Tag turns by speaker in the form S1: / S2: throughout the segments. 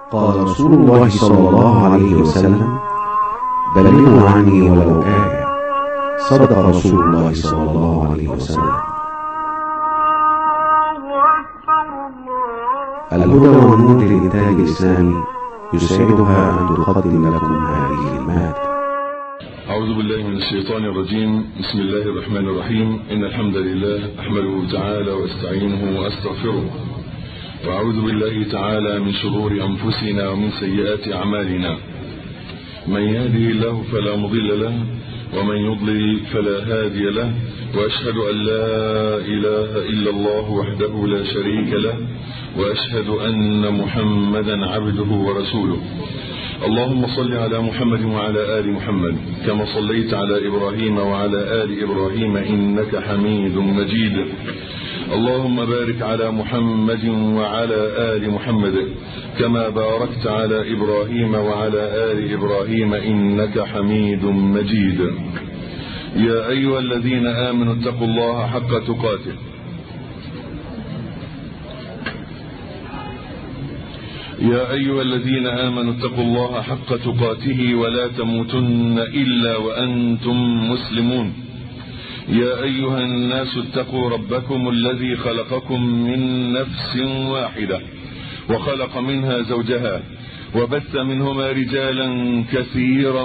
S1: قال رسول الله صلى الله عليه وسلم بلغوا عني ولو آية صدق رسول الله صلى الله عليه وسلم الهدى والنور للإنتاج الإسلامي يسعدها أن تقدم لكم هذه المادة
S2: أعوذ بالله من الشيطان الرجيم بسم الله الرحمن الرحيم إن الحمد لله أحمده تعالى وأستعينه وأستغفره وأعوذ بالله تعالى من شرور أنفسنا ومن سيئات أعمالنا من يهده الله فلا مضل له ومن يضلل فلا هادي له وأشهد أن لا إله إلا الله وحده لا شريك له وأشهد أن محمدا عبده ورسوله اللهم صل على محمد وعلى آل محمد كما صليت على إبراهيم وعلى آل إبراهيم إنك حميد مجيد اللهم بارك على محمد وعلى آل محمد كما باركت على إبراهيم وعلى آل إبراهيم إنك حميد مجيد يا أيها الذين آمنوا اتقوا الله حق تقاته يا أيها الذين آمنوا اتقوا الله حق تقاته ولا تموتن إلا وأنتم مسلمون يا أيها الناس اتقوا ربكم الذي خلقكم من نفس واحدة وخلق منها زوجها وبث منهما رجالا كثيرا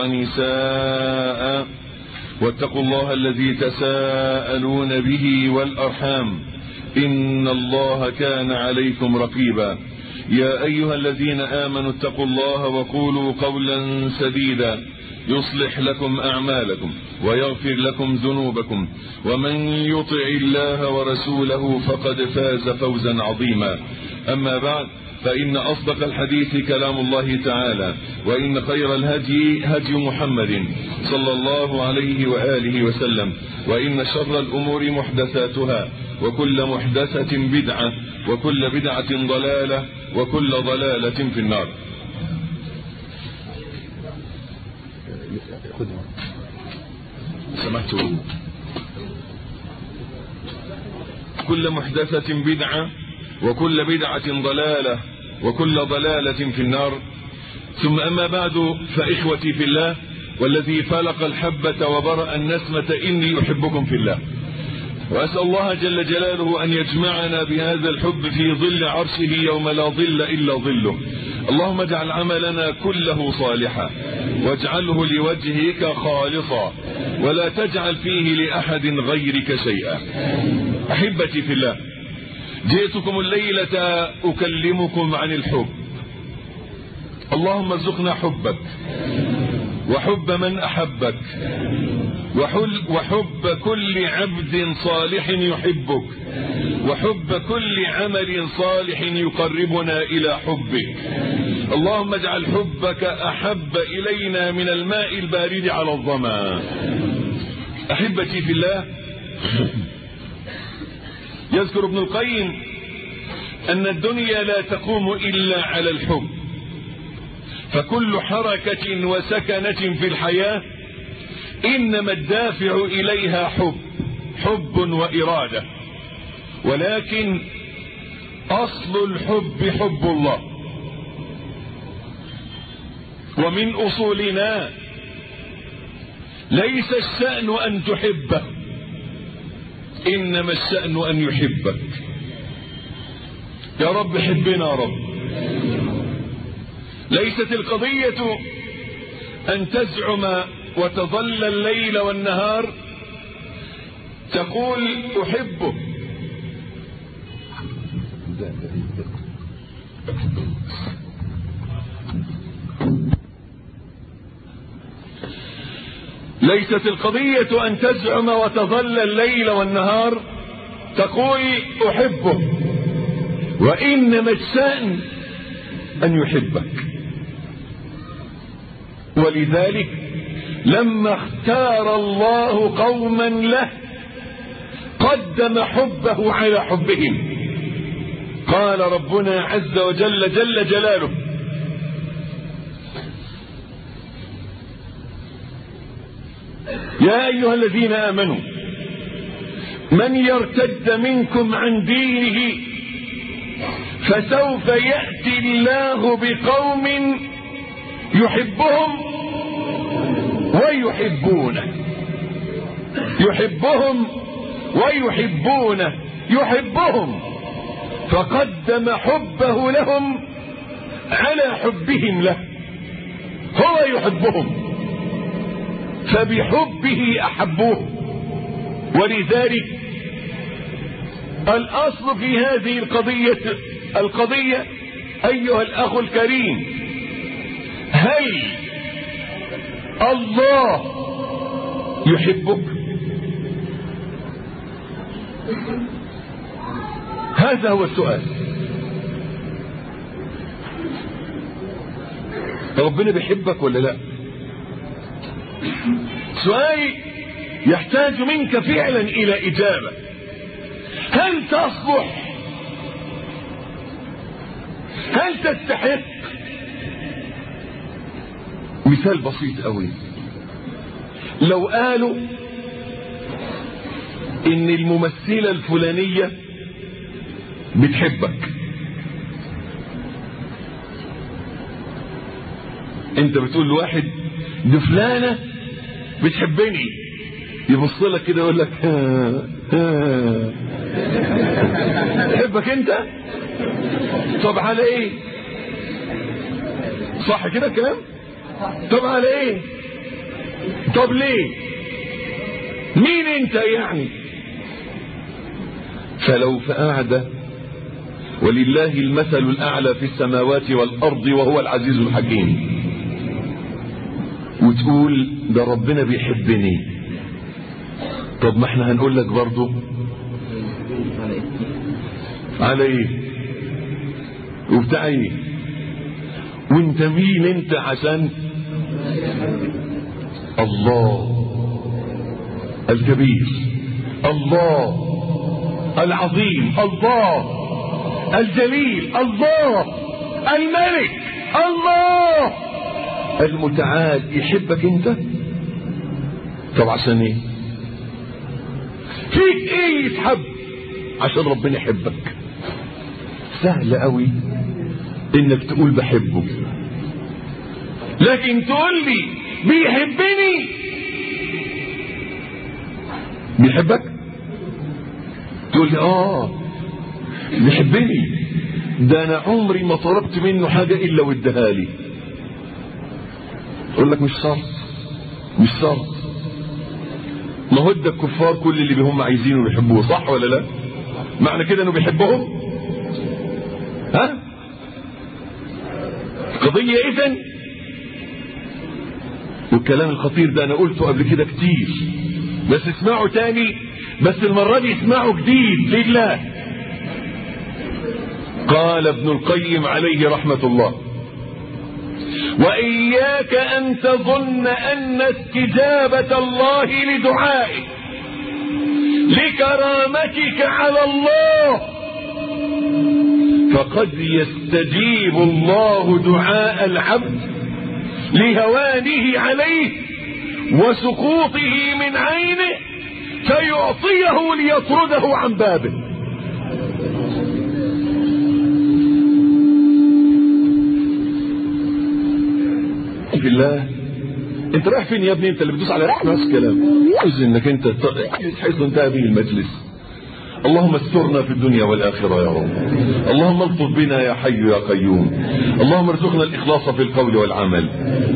S2: ونساء واتقوا الله الذي تساءلون به والأرحام إن الله كان عليكم رقيبا يا أيها الذين آمنوا اتقوا الله وقولوا قولا سديدا يصلح لكم أعمالكم ويغفر لكم ذنوبكم ومن يطع الله ورسوله فقد فاز فوزا عظيما أما بعد فإن أصدق الحديث كلام الله تعالى وإن خير الهدي هدي محمد صلى الله عليه وآله وسلم وإن شر الأمور محدثاتها وكل محدثة بدعة وكل بدعة ضلالة وكل ضلالة في النار سمحت كل محدثة بدعة وكل بدعة ضلالة وكل ضلالة في النار ثم أما بعد فإخوتي في الله والذي فلق الحبة وبرأ النسمة إني أحبكم في الله وأسأل الله جل جلاله أن يجمعنا بهذا الحب في ظل عرشه يوم لا ظل إلا ظله اللهم اجعل عملنا كله صالحا واجعله لوجهك خالصا ولا تجعل فيه لأحد غيرك شيئا أحبتي في الله جئتكم الليلة أكلمكم عن الحب اللهم ارزقنا حبك وحب من أحبك وحب كل عبد صالح يحبك وحب كل عمل صالح يقربنا إلى حبك اللهم اجعل حبك أحب إلينا من الماء البارد على الظما أحبتي في الله يذكر ابن القيم أن الدنيا لا تقوم إلا على الحب فكل حركة وسكنة في الحياة إنما الدافع إليها حب حب وإرادة ولكن أصل الحب حب الله ومن أصولنا ليس الشأن أن تحبه إنما الشأن أن يحبك يا رب حبنا يا رب ليست القضية أن تزعم وتظل الليل والنهار تقول أحبه ليست القضية أن تزعم وتظل الليل والنهار تقول أحبه وإنما الشأن أن يحبك ولذلك لما اختار الله قوما له قدم حبه على حبهم قال ربنا عز وجل جل جلاله يا أيها الذين آمنوا من يرتد منكم عن دينه
S3: فسوف يأتي الله بقوم يحبهم ويحبونه يحبهم ويحبونه يحبهم فقدم حبه لهم على حبهم له هو يحبهم فبحبه احبوه ولذلك الاصل في هذه القضية القضية ايها الاخ الكريم هل الله يحبك هذا هو السؤال ربنا بيحبك ولا لا سؤال يحتاج منك فعلا الى اجابة هل تصلح هل تستحق مثال بسيط قوي لو قالوا ان الممثلة الفلانية بتحبك انت بتقول لواحد دي فلانة بتحبني يبص لك كده يقول لك ها ها تحبك انت طب على ايه صح كده الكلام طب على ايه طب ليه مين انت يعني فلو في قاعدة ولله المثل الأعلى في السماوات والأرض وهو العزيز الحكيم وتقول ده ربنا بيحبني طب ما احنا هنقول لك برضه على ايه وبتاع ايه وانت مين انت عشان الله الكبير الله العظيم الله الجليل الله الملك الله المتعال يحبك انت طب عشان ايه فيك ايه يتحب عشان ربنا يحبك سهل قوي انك تقول بحبه لكن تقول لي بيحبني بيحبك تقول لي اه بيحبني ده انا عمري ما طلبت منه حاجة الا واداها لي اقول لك مش شرط مش شرط ما هو ده الكفار كل اللي هم عايزينه بيحبوه صح ولا لا معنى كده انه بيحبهم ها قضية اذن والكلام الخطير ده انا قلته قبل كده كتير بس اسمعوا تاني بس المرة دي اسمعوا جديد لله قال ابن القيم عليه رحمة الله وإياك أن تظن أن استجابة الله لدعائك لكرامتك على الله فقد يستجيب الله دعاء العبد لهوانه عليه وسقوطه من عينه فيعطيه ليطرده عن بابه في الله انت رايح فين يا ابني انت اللي بتدوس على رحمه نفس الكلام عايز انك انت حيث انتهى به المجلس اللهم استرنا في الدنيا والآخرة يا رب اللهم الطف بنا يا حي يا قيوم اللهم ارزقنا الإخلاص في القول والعمل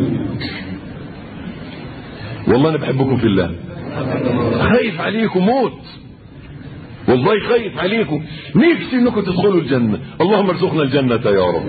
S3: والله أنا بحبكم في الله خايف عليكم موت والله خايف عليكم نفسي انكم تدخلوا الجنة اللهم ارزقنا الجنة يا رب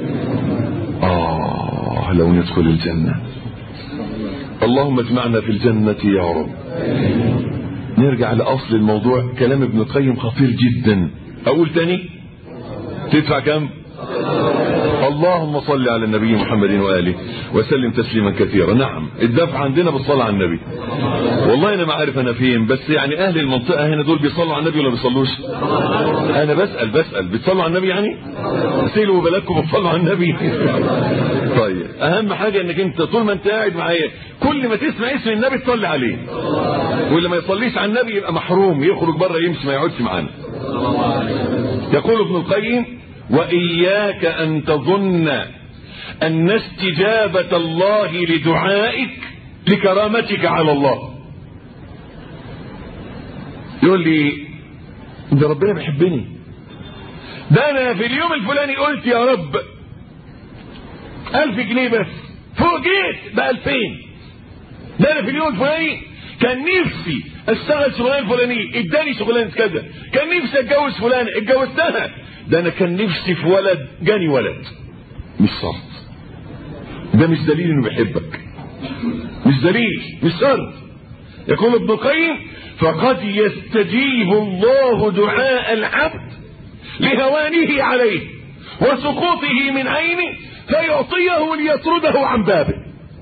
S3: آه لو ندخل الجنة اللهم اجمعنا في الجنة يا رب نرجع لأصل الموضوع كلام ابن القيم خطير جدا أقول تاني تدفع كم اللهم صل على النبي محمد وآله وسلم تسليما كثيرا نعم الدفع عندنا بالصلاة على النبي والله أنا ما عارف أنا فين بس يعني أهل المنطقة هنا دول بيصلوا على النبي ولا بيصلوش أنا بسأل بسأل بتصلوا على النبي يعني سيلوا بلدكم بتصلوا على النبي طيب أهم حاجة أنك أنت طول ما أنت قاعد معايا كل ما تسمع اسم النبي تصلي عليه واللي ما يصليش على النبي يبقى محروم يخرج بره يمشي ما يقعدش معانا يقول ابن القيم وإياك أن تظن أن استجابة الله لدعائك لكرامتك على الله يقول لي ده ربنا بيحبني ده انا في اليوم الفلاني قلت يا رب ألف جنيه بس فوجئت بألفين ده انا في اليوم الفلاني كان نفسي اشتغل شغلانه فلانيه اداني شغلانه كذا كان نفسي اتجوز فلانه اتجوزتها ده انا كان نفسي في ولد جاني ولد مش شرط ده مش دليل انه بيحبك مش دليل مش شرط يقول ابن القيم فقد يستجيب الله دعاء العبد لهوانه عليه وسقوطه من عينه فيعطيه ليطرده عن بابه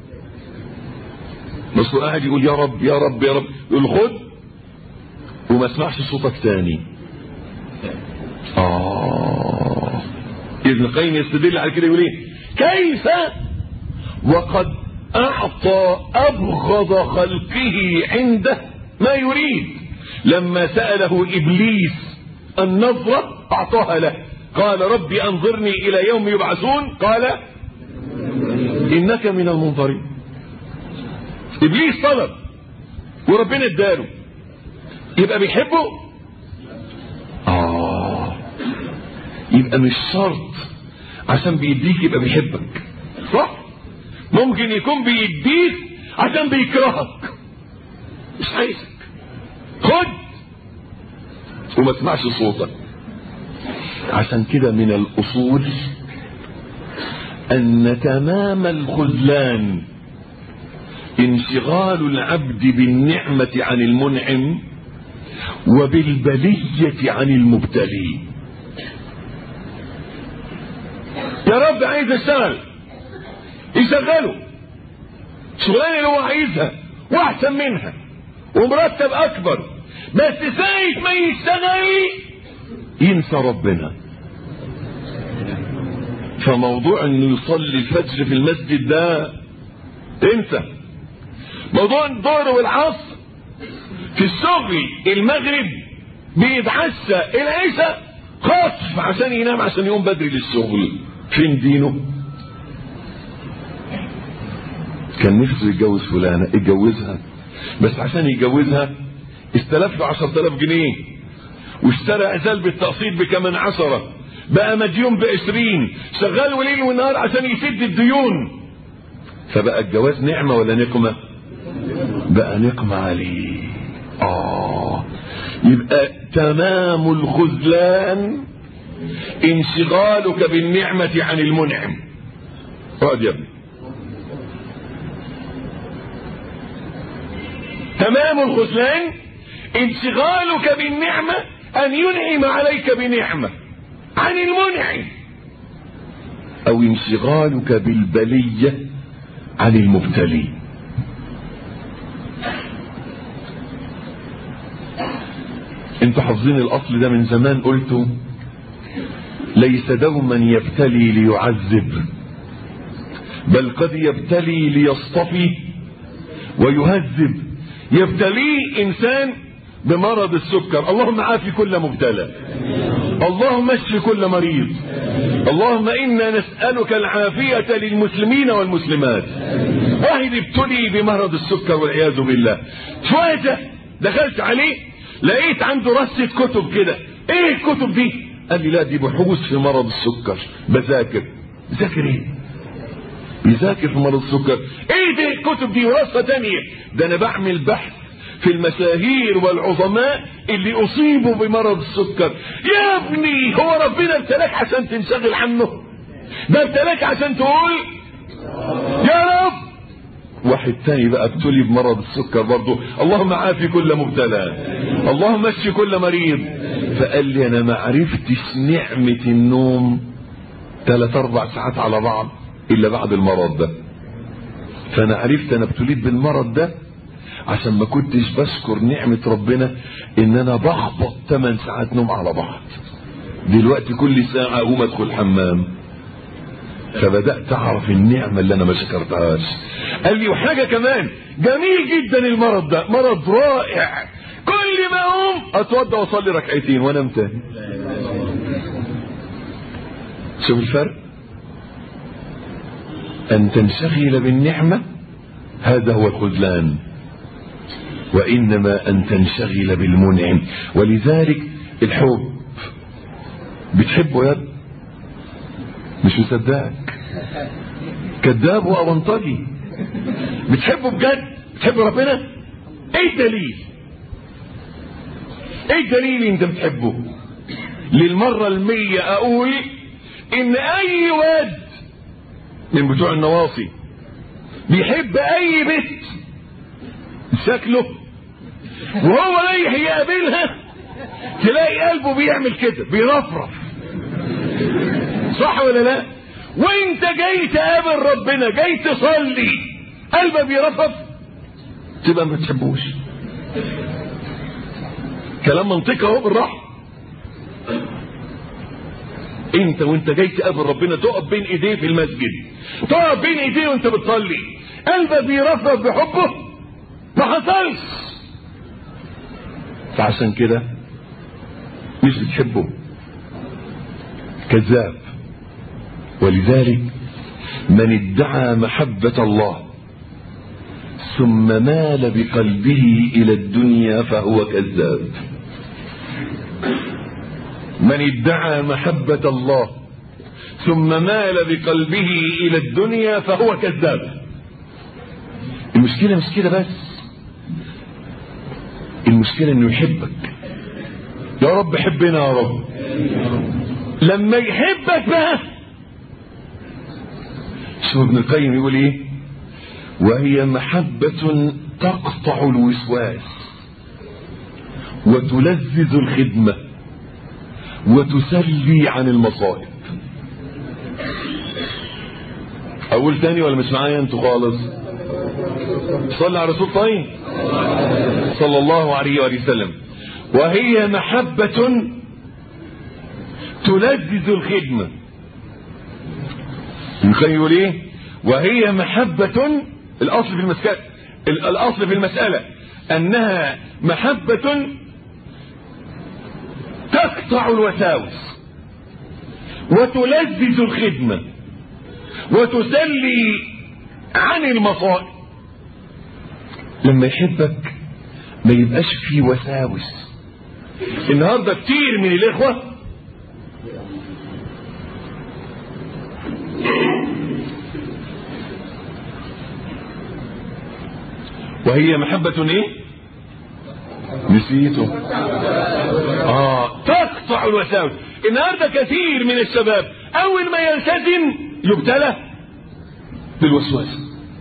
S3: بس قاعد يقول يا رب يا رب يا رب يقول خد وما اسمعش صوتك تاني آه ابن القيم يستدل على كده يقول ايه كيف وقد أعطى أبغض خلقه عنده ما يريد لما سأله إبليس النظرة أعطاها له قال ربي أنظرني إلى يوم يبعثون قال إنك من المنظرين إبليس طلب وربنا اداله يبقى بيحبه آه يبقى مش شرط عشان بيديك يبقى بيحبك صح ممكن يكون بيديك عشان بيكرهك مش عايزك خد وما تسمعش صوتك عشان كده من الأصول أن تمام الخذلان انشغال العبد بالنعمة عن المنعم وبالبلية عن المبتلي يا رب عايز اشتغل يشغله شغلانه اللي هو عايزها واحسن منها ومرتب اكبر بس ساعة ما يشتغل ينسى ربنا فموضوع انه يصلي الفجر في المسجد ده انسى موضوع الظهر والعصر في الشغل المغرب بيتعشى العشاء خطف عشان ينام عشان يقوم بدري للشغل فين دينه كان نفسه يتجوز فلانة اتجوزها بس عشان يتجوزها استلف له 10000 جنيه واشترى عزال بالتقسيط بكمان عشرة بقى مديون بعشرين شغال وليل ونهار عشان يسد الديون فبقى الجواز نعمة ولا نقمة بقى نقمة عليه آه يبقى تمام الخذلان انشغالك بالنعمة عن المنعم اقعد يا ابني تمام الخذلان انشغالك بالنعمة أن ينعم عليك بنعمة عن المنعم أو انشغالك بالبلية عن المبتلي انتوا حافظين الأصل ده من زمان قلته ليس دوما يبتلي ليعذب بل قد يبتلي ليصطفي ويهذب يبتليه إنسان بمرض السكر اللهم عافي كل مبتلى اللهم اشف كل مريض اللهم إنا نسألك العافية للمسلمين والمسلمات واحد ابتلي بمرض السكر والعياذ بالله فاجأ دخلت عليه لقيت عنده رصة كتب كده ايه الكتب دي قال لي لا دي بحوث في مرض السكر بذاكر ذاكر ايه بيذاكر في مرض السكر ايه دي الكتب دي ورصة تانية ده انا بعمل بحث في المشاهير والعظماء اللي اصيبوا بمرض السكر يا ابني هو ربنا ابتلاك عشان تنشغل عنه ده ابتلاك عشان تقول يا رب واحد تاني بقى ابتلي بمرض السكر برضه اللهم عافي كل مبتلى اللهم اشفي كل مريض فقال لي انا ما عرفتش نعمة النوم ثلاث اربع ساعات على بعض الا بعد المرض ده فانا عرفت انا ابتليت بالمرض ده عشان ما كنتش بشكر نعمة ربنا ان انا بهبط 8 ساعات نوم على بعض دلوقتي كل ساعة اقوم ادخل الحمام فبدأت اعرف النعمة اللي انا ما شكرتهاش قال لي وحاجة كمان جميل جدا المرض ده مرض رائع كل ما اقوم اتوضى واصلي ركعتين وانام تاني شوف الفرق أن تنشغل بالنعمة هذا هو الخذلان وإنما أن تنشغل بالمنعم ولذلك الحب بتحبه يا ابني مش مصدقك كذاب وأونطجي بتحبه بجد بتحب ربنا ايه الدليل ايه الدليل انت بتحبه للمرة المية اقول ان اي واد من بتوع النواصي بيحب اي بنت شكله وهو رايح يقابلها تلاقي قلبه بيعمل كده بيرفرف صح ولا لا وانت جاي تقابل ربنا جاي تصلي قلبك بيرفرف تبقى ما بتحبوش كلام منطقي اهو بالراحه انت وانت جاي تقابل ربنا تقف بين ايديه في المسجد تقف بين ايديه وانت بتصلي قلبك بيرفرف بحبه ما حصلش فعشان كده مش بتحبه كذاب ولذلك من ادعى محبة الله ثم مال بقلبه إلى الدنيا فهو كذاب من ادعى محبة الله ثم مال بقلبه إلى الدنيا فهو كذاب المشكلة مش كده بس المشكلة انه يحبك يا رب حبنا يا رب لما يحبك بقى شوف ابن القيم يقول ايه وهي محبة تقطع الوسواس وتلذذ الخدمة وتسلي عن المصائب اقول تاني ولا مش معايا انتوا خالص صلى على رسول طيب صلى الله عليه وآله وسلم وهي محبة تلذذ الخدمة يمكن يقول ايه وهي محبة الاصل في المسألة الاصل في المسألة انها محبة تقطع الوساوس وتلذذ الخدمة وتسلي عن المصائب لما يحبك ما يبقاش فيه وساوس النهاردة كتير من الاخوة وهي محبة ايه نسيته اه تقطع الوساوس النهارده كثير من الشباب اول ما يلتزم يبتلى بالوسواس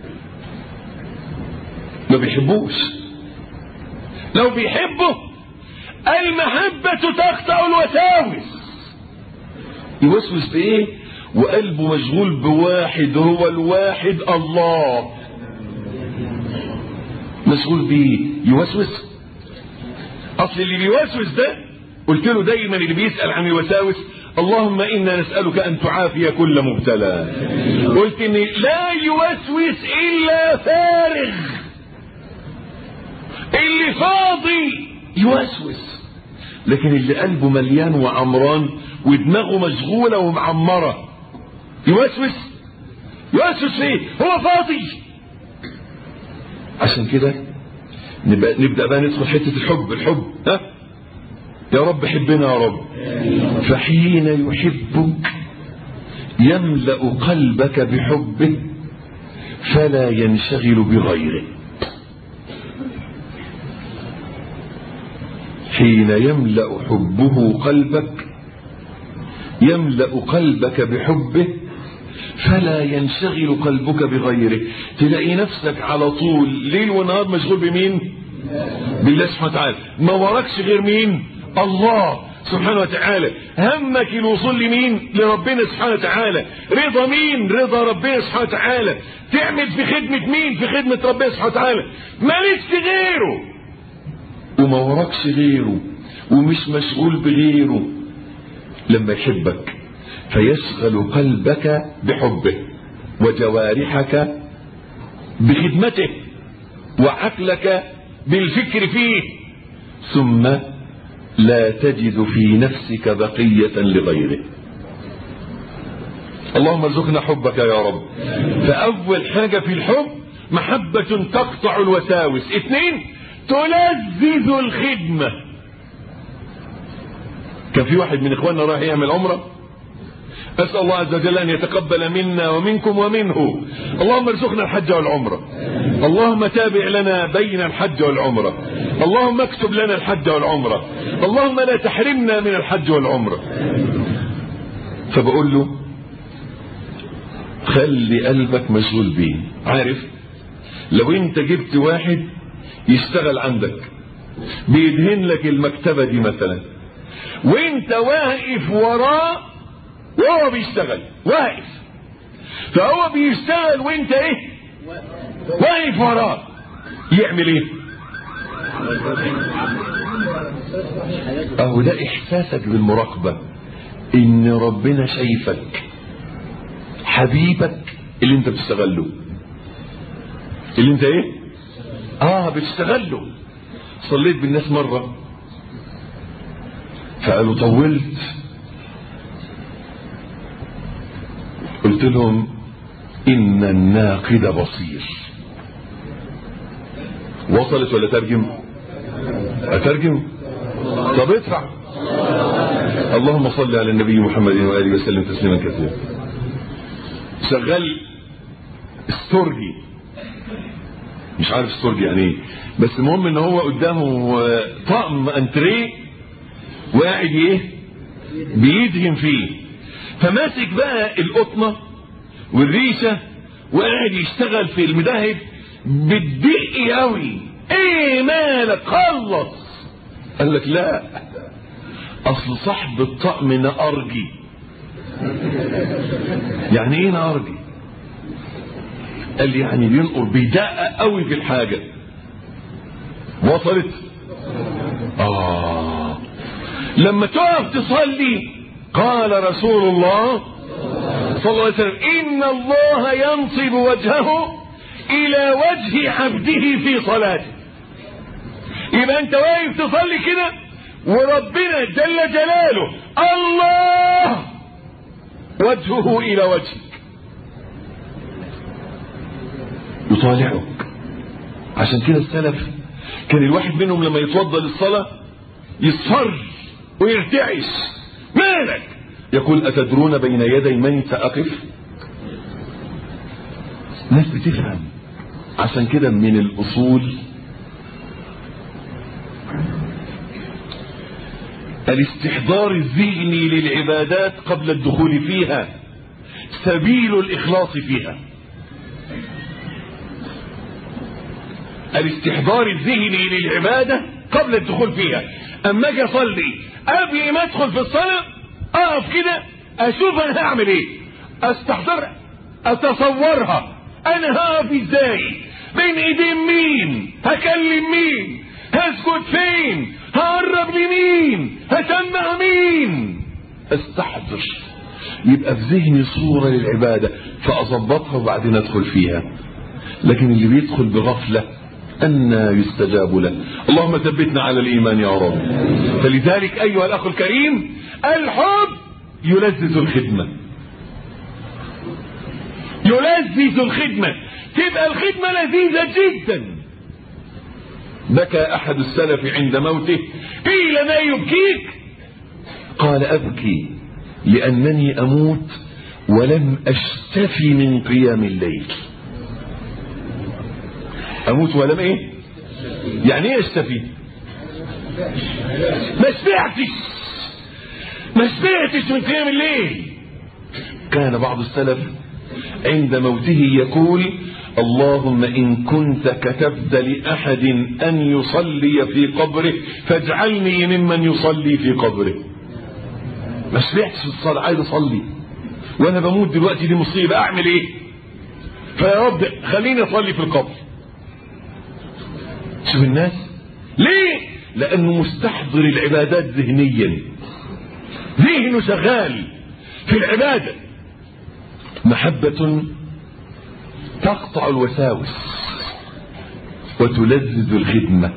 S3: ما بيحبوش لو بيحبه المحبة تقطع الوساوس يوسوس بايه وقلبه مشغول بواحد هو الواحد الله مشغول بيه يوسوس اصل اللي بيوسوس ده قلت له دايما اللي بيسأل عن الوساوس اللهم انا نسألك ان تعافي كل مبتلى قلت ان لا يوسوس الا فارغ اللي فاضي يوسوس لكن اللي قلبه مليان وعمران ودماغه مشغولة ومعمرة يوسوس يوسوس فيه هو فاضي عشان كده نبقى نبدأ بقى ندخل حتة الحب الحب ها يا رب حبنا يا رب فحين يحبك يملأ قلبك بحبه فلا ينشغل بغيره حين يملأ حبه قلبك يملأ قلبك بحبه فلا ينشغل قلبك بغيره تلاقي نفسك على طول ليل ونهار مشغول بمين بالله سبحانه وتعالى ما وراكش غير مين الله سبحانه وتعالى همك الوصول لمين لربنا سبحانه وتعالى رضا مين رضا ربنا سبحانه وتعالى تعمل في خدمة مين في خدمة ربنا سبحانه وتعالى مالكش غيره وما وراكش غيره ومش مشغول بغيره لما يحبك فيشغل قلبك بحبه وجوارحك بخدمته وعقلك بالفكر فيه ثم لا تجد في نفسك بقية لغيره اللهم ارزقنا حبك يا رب فأول حاجة في الحب محبة تقطع الوساوس اثنين تلذذ الخدمة كان في واحد من اخواننا راح يعمل عمره أسأل الله عز وجل أن يتقبل منا ومنكم ومنه اللهم ارزقنا الحج والعمرة اللهم تابع لنا بين الحج والعمرة اللهم اكتب لنا الحج والعمرة اللهم لا تحرمنا من الحج والعمرة فبقول له خلي قلبك مشغول بيه عارف لو انت جبت واحد يشتغل عندك بيدهن لك المكتبة دي مثلا وانت واقف وراه وهو بيشتغل واقف فهو بيشتغل وانت ايه واقف وراه يعمل ايه اهو ده احساسك بالمراقبة ان ربنا شايفك حبيبك اللي انت بتشتغل له اللي انت ايه اه بتشتغل له صليت بالناس مرة فقالوا طولت قلت لهم ان الناقد بصير وصلت ولا ترجم اترجم طب ادفع اللهم صل على النبي محمد واله وسلم تسليما كثيرا شغال استرجي مش عارف استرجي يعني ايه بس المهم ان هو قدامه طقم انتريه وقاعد ايه بيدهن فيه فماسك بقى القطنه والريشه وقاعد يشتغل في المدهب بالدق قوي ايه مالك خلص قال لك لا اصل صاحب الطقم نأرجي يعني ايه نأرجي قال لي يعني بينقر بيدقق قوي في الحاجه وصلت اه لما تقف تصلي قال رسول الله صلى الله عليه وسلم إن الله ينصب وجهه إلى وجه عبده في صلاته يبقى أنت واقف تصلي كده وربنا جل جلاله الله وجهه إلى وجهك يطالعك عشان كده السلف كان الواحد منهم لما يتوضا للصلاة يصفر ويرتعش مالك يقول أتدرون بين يدي من سأقف ناس بتفهم عشان كده من الأصول الاستحضار الذهني للعبادات قبل الدخول فيها سبيل الإخلاص فيها الاستحضار الذهني للعبادة قبل الدخول فيها أما أجي أصلي قبل ما أدخل في الصلاة اقف كده اشوف انا هعمل ايه استحضر اتصورها انا هقف ازاي بين ايدين مين هكلم مين هسكت فين هقرب لمين هسمع مين استحضر يبقى في ذهني صورة للعبادة فأظبطها وبعدين أدخل فيها لكن اللي بيدخل بغفلة أن يستجاب له اللهم ثبتنا على الإيمان يا رب فلذلك أيها الأخ الكريم الحب يلذذ الخدمة يلذذ الخدمة تبقى الخدمة لذيذة جدا بكى أحد السلف عند موته قيل ما يبكيك قال أبكي لأنني أموت ولم أشتفي من قيام الليل أموت ولم إيه يعني إيه أشتفي ما سمعتش ما سمعتش من قيام الليل كان بعض السلف عند موته يقول اللهم إن كنت كتبت لأحد أن يصلي في قبره فاجعلني ممن يصلي في قبره ما سمعتش الصلاة عايز أصلي وأنا بموت دلوقتي دي مصيبة أعمل إيه فيا رب خليني أصلي في القبر شوف الناس ليه لأنه مستحضر العبادات ذهنيا ذهنه شغال في العبادة محبة تقطع الوساوس وتلذذ الخدمة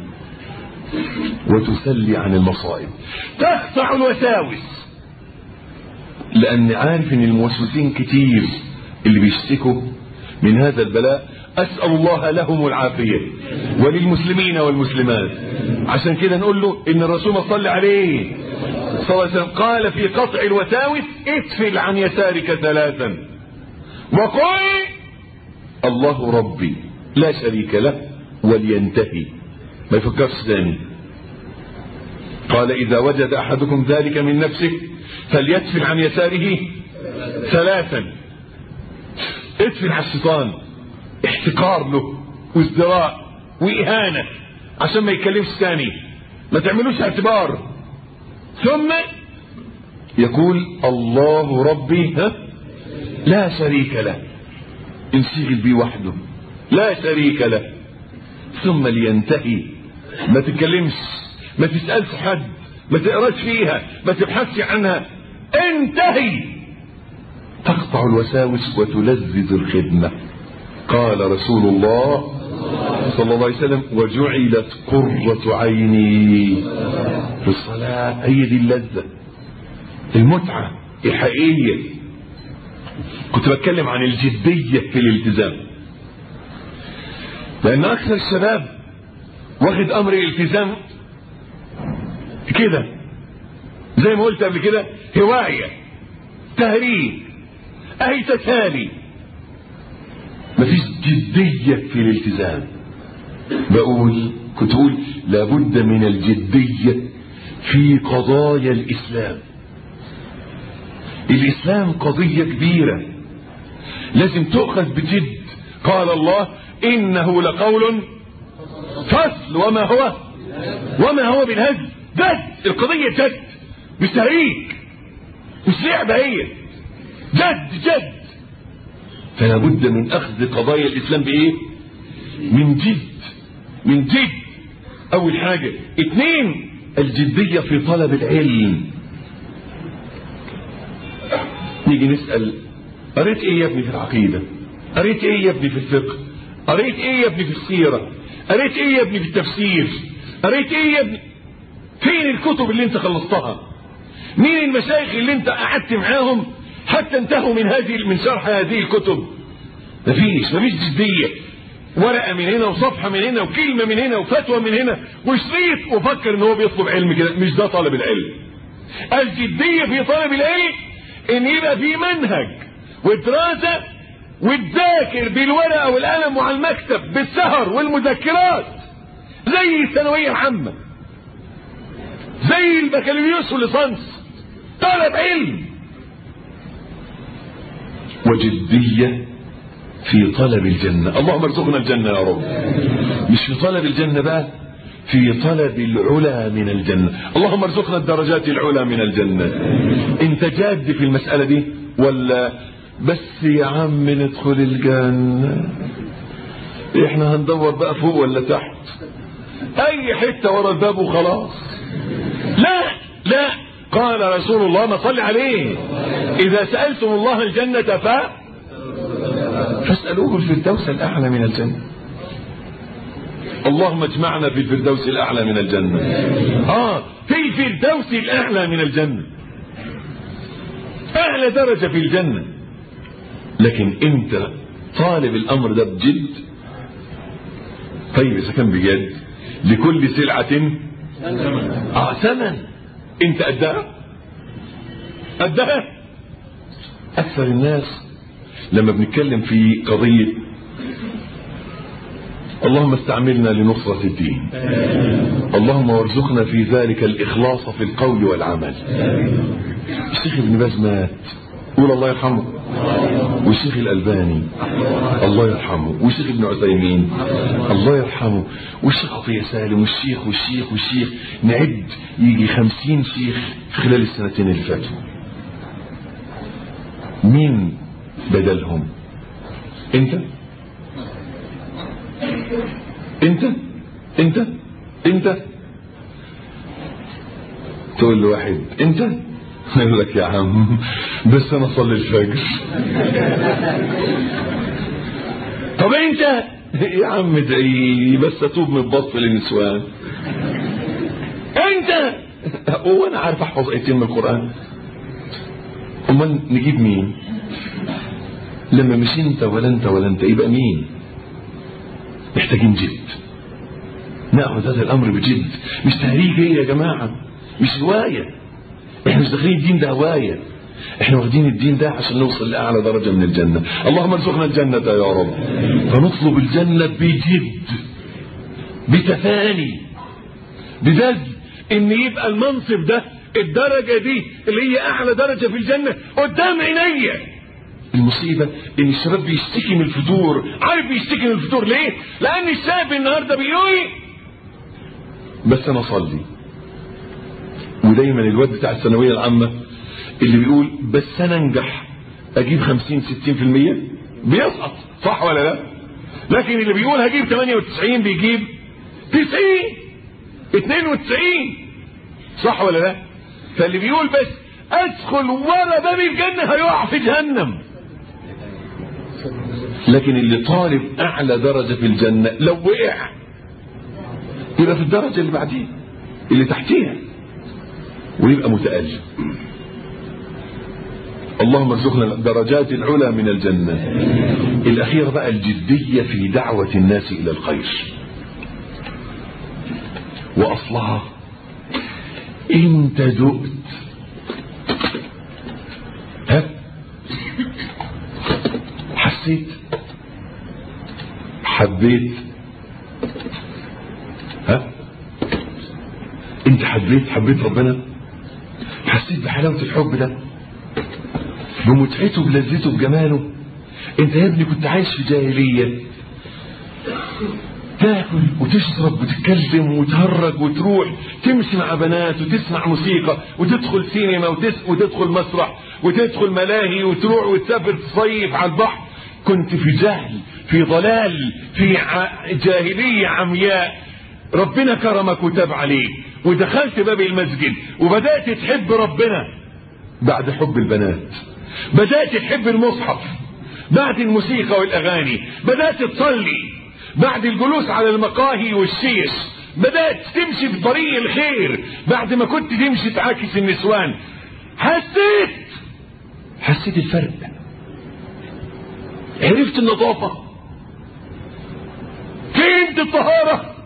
S3: وتسلي عن المصائب تقطع الوساوس لأن عارف إن الموسوسين كتير اللي بيشتكوا من هذا البلاء أسأل الله لهم العافية وللمسلمين والمسلمات عشان كده نقول له إن الرسول صلى عليه صلى الله عليه وسلم قال في قطع الوساوس اتفل عن يسارك ثلاثا وقل الله ربي لا شريك له ولينتهي ما يفكرش ثاني قال إذا وجد أحدكم ذلك من نفسه فليدفن عن يساره ثلاثا ادفن على الشيطان احتقار له وازدراء وإهانة عشان ما يتكلمش ثاني ما تعملوش اعتبار ثم يقول الله ربي ها لا شريك له انشغل بيه وحده لا شريك له ثم لينتهي ما تتكلمش ما تسألش حد ما تقراش فيها ما تبحثش عنها انتهي تقطع الوساوس وتلذذ الخدمة قال رسول الله صلى الله عليه وسلم وجعلت قرة عيني في الصلاة هي دي اللذة المتعة الحقيقية كنت بتكلم عن الجدية في الالتزام لأن أكثر الشباب واخد أمر الالتزام كده زي ما قلت قبل كده هواية تهريج أهي تسالي مفيش جدية في الالتزام بقول كنت أقول لابد من الجدية في قضايا الإسلام الإسلام قضية كبيرة لازم تؤخذ بجد قال الله إنه لقول فصل وما هو وما هو بالهزل جد القضية جد مش تهريج مش لعبة هي جد جد فلا بد من أخذ قضايا الإسلام بإيه من جد من جد أول حاجة اثنين الجدية في طلب العلم نيجي نسأل قريت ايه يا ابني في العقيدة قريت ايه يا ابني في الفقه قريت ايه يا ابني في السيرة قريت ايه يا ابني في التفسير قريت ايه يا ابني فين الكتب اللي انت خلصتها مين المشايخ اللي انت قعدت معاهم حتى انتهوا من هذه من شرح هذه الكتب مفيش مفيش جدية ورقة من هنا وصفحة من هنا وكلمة من هنا وفتوى من هنا وشريط وفكر ان هو بيطلب علم كده مش ده طلب العلم الجدية في طلب العلم ان يبقى في منهج ودراسة وتذاكر بالورقة والقلم وعلى المكتب بالسهر والمذكرات زي الثانوية العامة زي البكالوريوس والليسانس طلب علم وجدية في طلب الجنة اللهم ارزقنا الجنة يا رب مش في طلب الجنة بقى في طلب العلا من الجنة اللهم ارزقنا الدرجات العلا من الجنة انت جاد في المسألة دي ولا بس يا عم ندخل الجنة احنا هندور بقى فوق ولا تحت اي حتة ورا الباب وخلاص لا لا قال رسول الله ما صلي عليه اذا سألتم الله الجنة ف فاسألوه الفردوس الاعلى من الجنة اللهم اجمعنا في الفردوس الاعلى من الجنة اه في الفردوس الاعلى من الجنة اعلى درجة في الجنة لكن انت طالب الامر ده بجد طيب اذا كان بجد لكل سلعة اه ثمن انت قدها قدها اكثر الناس لما بنتكلم في قضية اللهم استعملنا لنصرة الدين اللهم وارزقنا في ذلك الإخلاص في القول والعمل الشيخ ابن باز مات قول الله يرحمه والشيخ الألباني الله يرحمه والشيخ ابن عثيمين الله يرحمه والشيخ عطية سالم والشيخ والشيخ والشيخ نعد يجي خمسين شيخ خلال السنتين اللي فاتوا مين بدلهم انت انت انت انت تقول لواحد انت يقول لك يا عم بس انا اصلي الفجر طب انت يا عم ادعي بس اتوب من بط النسوان انت هو انا عارف احفظ ايتين من القران امال نجيب مين لما مش انت ولا انت ولا انت يبقى مين محتاجين جد ناخذ هذا الامر بجد مش تهريج ايه يا جماعه مش هوايه احنا مش داخلين الدين ده هوايه احنا واخدين الدين ده عشان نوصل لاعلى درجه من الجنه اللهم ارزقنا الجنه يا رب فنطلب الجنه بجد بتفاني بذل ان يبقى المنصب ده الدرجه دي اللي هي اعلى درجه في الجنه قدام عينيا المصيبة ان الشباب بيشتكي من الفتور عارف بيشتكي من الفتور ليه لان الشاب النهاردة بيقول بس انا اصلي ودايما الواد بتاع الثانوية العامة اللي بيقول بس انا انجح اجيب 50 60% بيسقط صح ولا لا لكن اللي بيقول هجيب 98 بيجيب 90 92 صح ولا لا فاللي بيقول بس ادخل ورا باب الجنة هيقع في جهنم لكن اللي طالب اعلى درجة في الجنة لو وقع يبقى في الدرجة اللي بعديه اللي تحتيها ويبقى متألم اللهم ارزقنا الدرجات العلى من الجنة الأخيرة بقى الجدية في دعوة الناس إلى الخير وأصلها انت دقت ها حسيت حبيت ها انت حبيت حبيت ربنا حسيت بحلاوة الحب ده بمتعته بلذته بجماله انت يا ابني كنت عايش في جاهلية تاكل وتشرب وتتكلم وتهرج وتروح تمشي مع بنات وتسمع موسيقى وتدخل سينما وتس وتدخل مسرح وتدخل ملاهي وتروح وتسافر تصيف على البحر كنت في جهل في ضلال في ع- جاهلية عمياء ربنا كرمك وتاب عليك ودخلت باب المسجد وبدأت تحب ربنا بعد حب البنات بدأت تحب المصحف بعد الموسيقى والأغاني بدأت تصلي بعد الجلوس على المقاهي والشيش بدأت تمشي في طريق الخير بعد ما كنت تمشي تعاكس النسوان حسيت حسيت الفرق عرفت النظافة فهمت الطهارة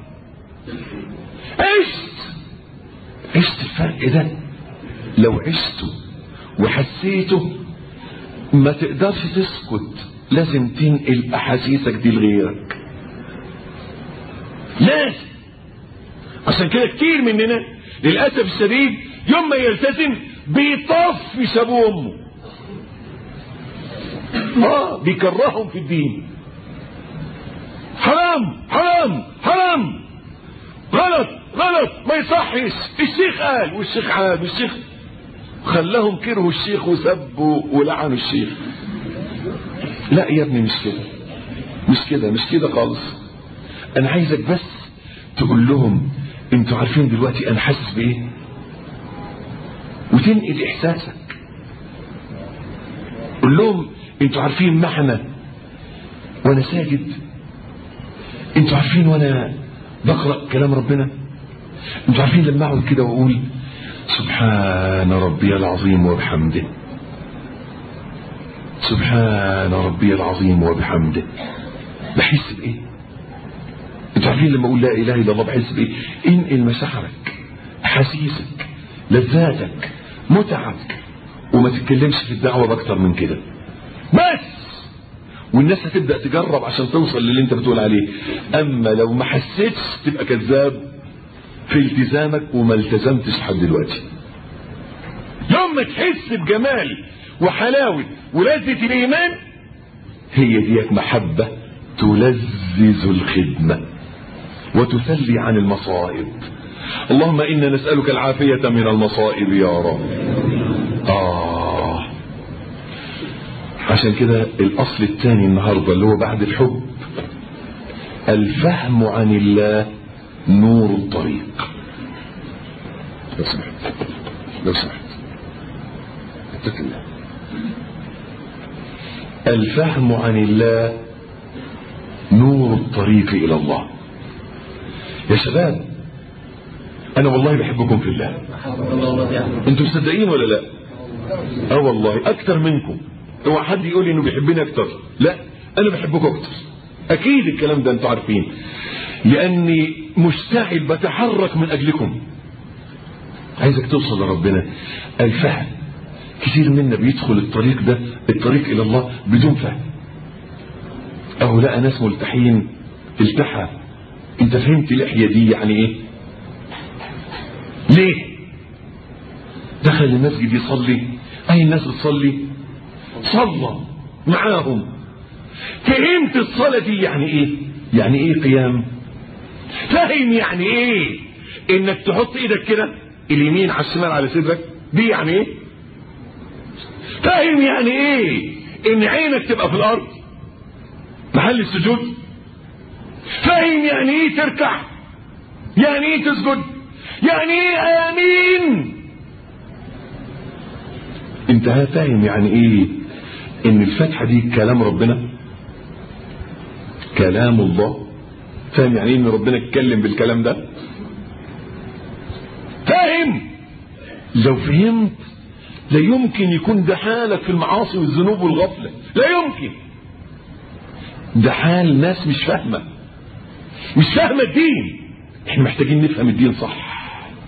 S3: عشت عشت الفرق ده لو عشته وحسيته ما تقدرش تسكت لازم تنقل احاسيسك دي لغيرك لازم عشان كده كتير مننا للاسف الشديد يوم ما يلتزم بيطفش ابوه وامه اه بيكرههم في الدين حرام حرام حرام غلط غلط ما يصحش الشيخ قال والشيخ عاد والشيخ خلاهم كرهوا الشيخ وسبوا ولعنوا الشيخ لا يا ابني مش كده مش كده مش كده خالص انا عايزك بس تقول لهم انتوا عارفين دلوقتي انا حاسس بايه وتنقل احساسك قول لهم انتوا عارفين معنى وانا ساجد انتوا عارفين وانا بقرا كلام ربنا انتوا عارفين لما اقعد كده واقول سبحان ربي العظيم وبحمده سبحان ربي العظيم وبحمده بحس بايه انتوا عارفين لما اقول لا اله الا الله بحس بايه انقل مشاعرك احاسيسك لذاتك متعك وما تتكلمش في الدعوه باكتر من كده بس والناس هتبدا تجرب عشان توصل للي انت بتقول عليه اما لو ما حسيتش تبقى كذاب في التزامك وما التزمتش لحد دلوقتي يوم ما تحس بجمال وحلاوه ولذه الايمان هي ديك محبه تلذذ الخدمه وتثلي عن المصائب اللهم انا نسالك العافيه من المصائب يا رب اه عشان كده الاصل الثاني النهارده اللي هو بعد الحب الفهم عن الله نور الطريق لو سمحت لو سمحت اتق الله الفهم عن الله نور الطريق الى الله يا شباب انا والله بحبكم في الله انتوا مصدقين ولا لا اه والله اكتر منكم هو حد يقول لي انه بيحبني اكتر لا انا بحبكم اكتر اكيد الكلام ده انتوا عارفين لاني مشتعل بتحرك من اجلكم عايزك توصل لربنا الفهم كتير منا بيدخل الطريق ده الطريق الى الله بدون فهم اهو لقى ناس ملتحين التحى انت فهمت اللحيه دي يعني ايه ليه دخل المسجد يصلي اي الناس بتصلي صلى معاهم فهمت الصلاة دي يعني ايه يعني ايه قيام فاهم يعني ايه انك تحط ايدك كده اليمين على الشمال على صدرك دي يعني ايه فاهم يعني ايه ان عينك تبقى في الارض محل السجود فاهم يعني ايه تركع يعني ايه تسجد يعني ايه امين انت فاهم يعني ايه ان الفتحة دي كلام ربنا كلام الله فاهم يعني ايه ان ربنا اتكلم بالكلام ده فاهم لو فهمت لا يمكن يكون ده حالك في المعاصي والذنوب والغفلة لا يمكن ده حال ناس مش فاهمة مش فاهمة الدين احنا محتاجين نفهم الدين صح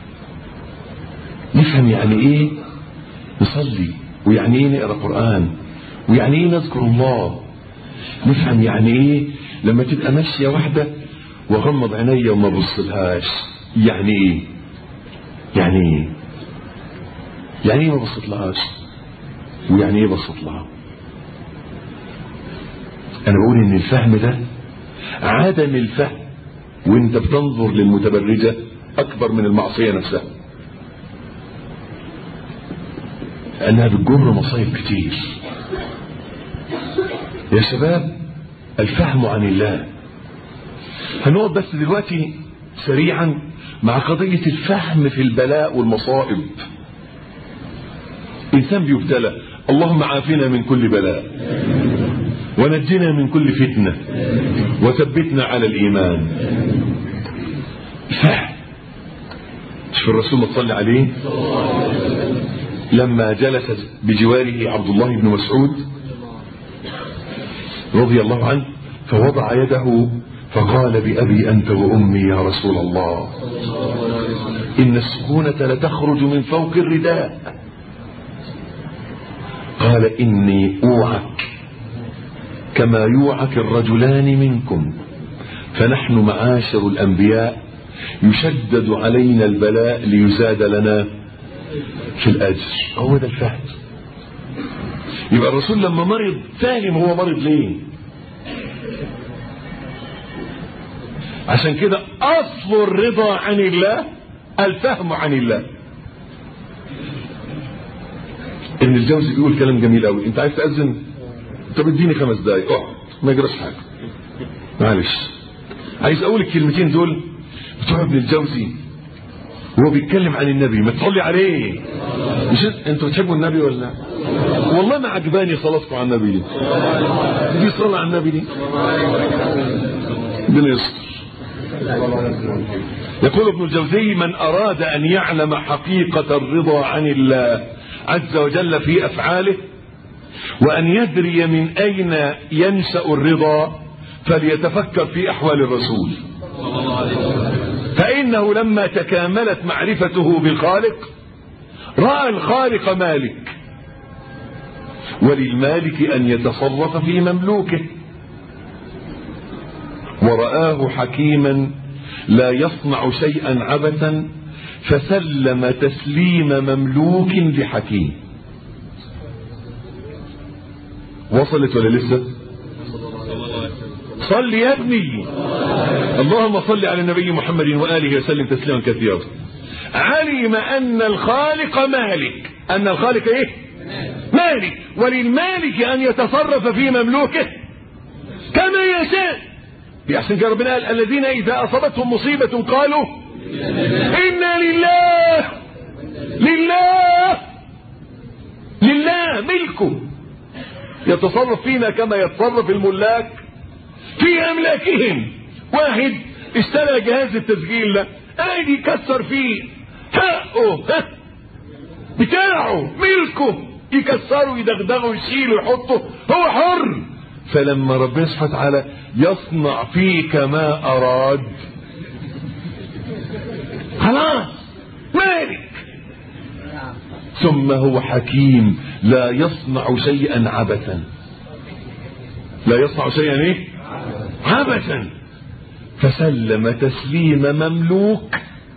S3: نفهم يعني ايه نصلي ويعني ايه نقرا قران ويعني ايه نذكر الله نفهم يعني ايه لما تبقى ماشيه واحده واغمض عينيا وما ابصلهاش يعني ايه يعني ايه يعني ايه ما بصيتلهاش ويعني ايه بصيت لها انا بقول ان الفهم ده عدم الفهم وانت بتنظر للمتبرجه اكبر من المعصيه نفسها لأنها بتجر مصايب كتير يا شباب الفهم عن الله هنقعد بس دلوقتي سريعا مع قضية الفهم في البلاء والمصائب إنسان بيبتلى اللهم عافنا من كل بلاء ونجنا من كل فتنة وثبتنا على الإيمان فهم شوف الرسول صلى عليه لما جلس بجواره عبد الله بن مسعود رضي الله عنه فوضع يده فقال بأبي أنت وأمي يا رسول الله إن السكونة لتخرج من فوق الرداء قال إني أوعك كما يوعك الرجلان منكم فنحن معاشر الأنبياء يشدد علينا البلاء ليزاد لنا في الأجر هو ده الفهم يبقى الرسول لما مرض فاهم هو مرض ليه عشان كده أصل الرضا عن الله الفهم عن الله ابن الجوزي بيقول كلام جميل قوي انت عايز تأذن طب اديني خمس دقايق اقعد ما يجراش حاجه معلش عايز اقول الكلمتين دول بتوع ابن الجوزي وهو بيتكلم عن النبي ما تصلي عليه مش انتوا بتحبوا النبي ولا لا؟ والله ما عجباني صلاتكم على النبي دي دي صلاه على النبي دي ربنا يستر يقول ابن الجوزي من اراد ان يعلم حقيقه الرضا عن الله عز وجل في افعاله وان يدري من اين ينشا الرضا فليتفكر في احوال الرسول فإنه لما تكاملت معرفته بالخالق رأى الخالق مالك وللمالك أن يتصرف في مملوكه ورآه حكيما لا يصنع شيئا عبثا فسلم تسليم مملوك لحكيم وصلت ولا لسه صل يا ابني اللهم صل على النبي محمد وآله وسلم تسليما كثيرا علم أن الخالق مالك أن الخالق إيه مالك وللمالك أن يتصرف في مملوكه كما يشاء بأحسن كده ربنا قال الذين إذا أصابتهم مصيبة قالوا إنا لله لله لله ملكه يتصرف فينا كما يتصرف الملاك في املاكهم واحد اشترى جهاز التسجيل ده قاعد يكسر فيه حقه ها بتاعه ملكه يكسره يدغدغه يشيله يحطه هو حر فلما ربنا سبحانه وتعالى يصنع فيك ما اراد خلاص مالك ثم هو حكيم لا يصنع شيئا عبثا لا يصنع شيئا ايه عبثا فسلم تسليم مملوك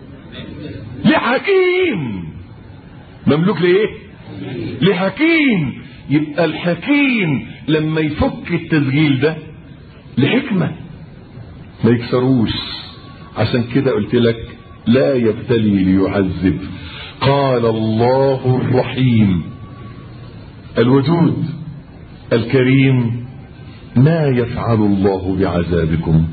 S3: لحكيم مملوك لايه لحكيم يبقى الحكيم لما يفك التسجيل ده لحكمة ما يكسروش عشان كده قلت لك لا يبتلي ليعذب قال الله الرحيم الودود الكريم ما يفعل الله بعذابكم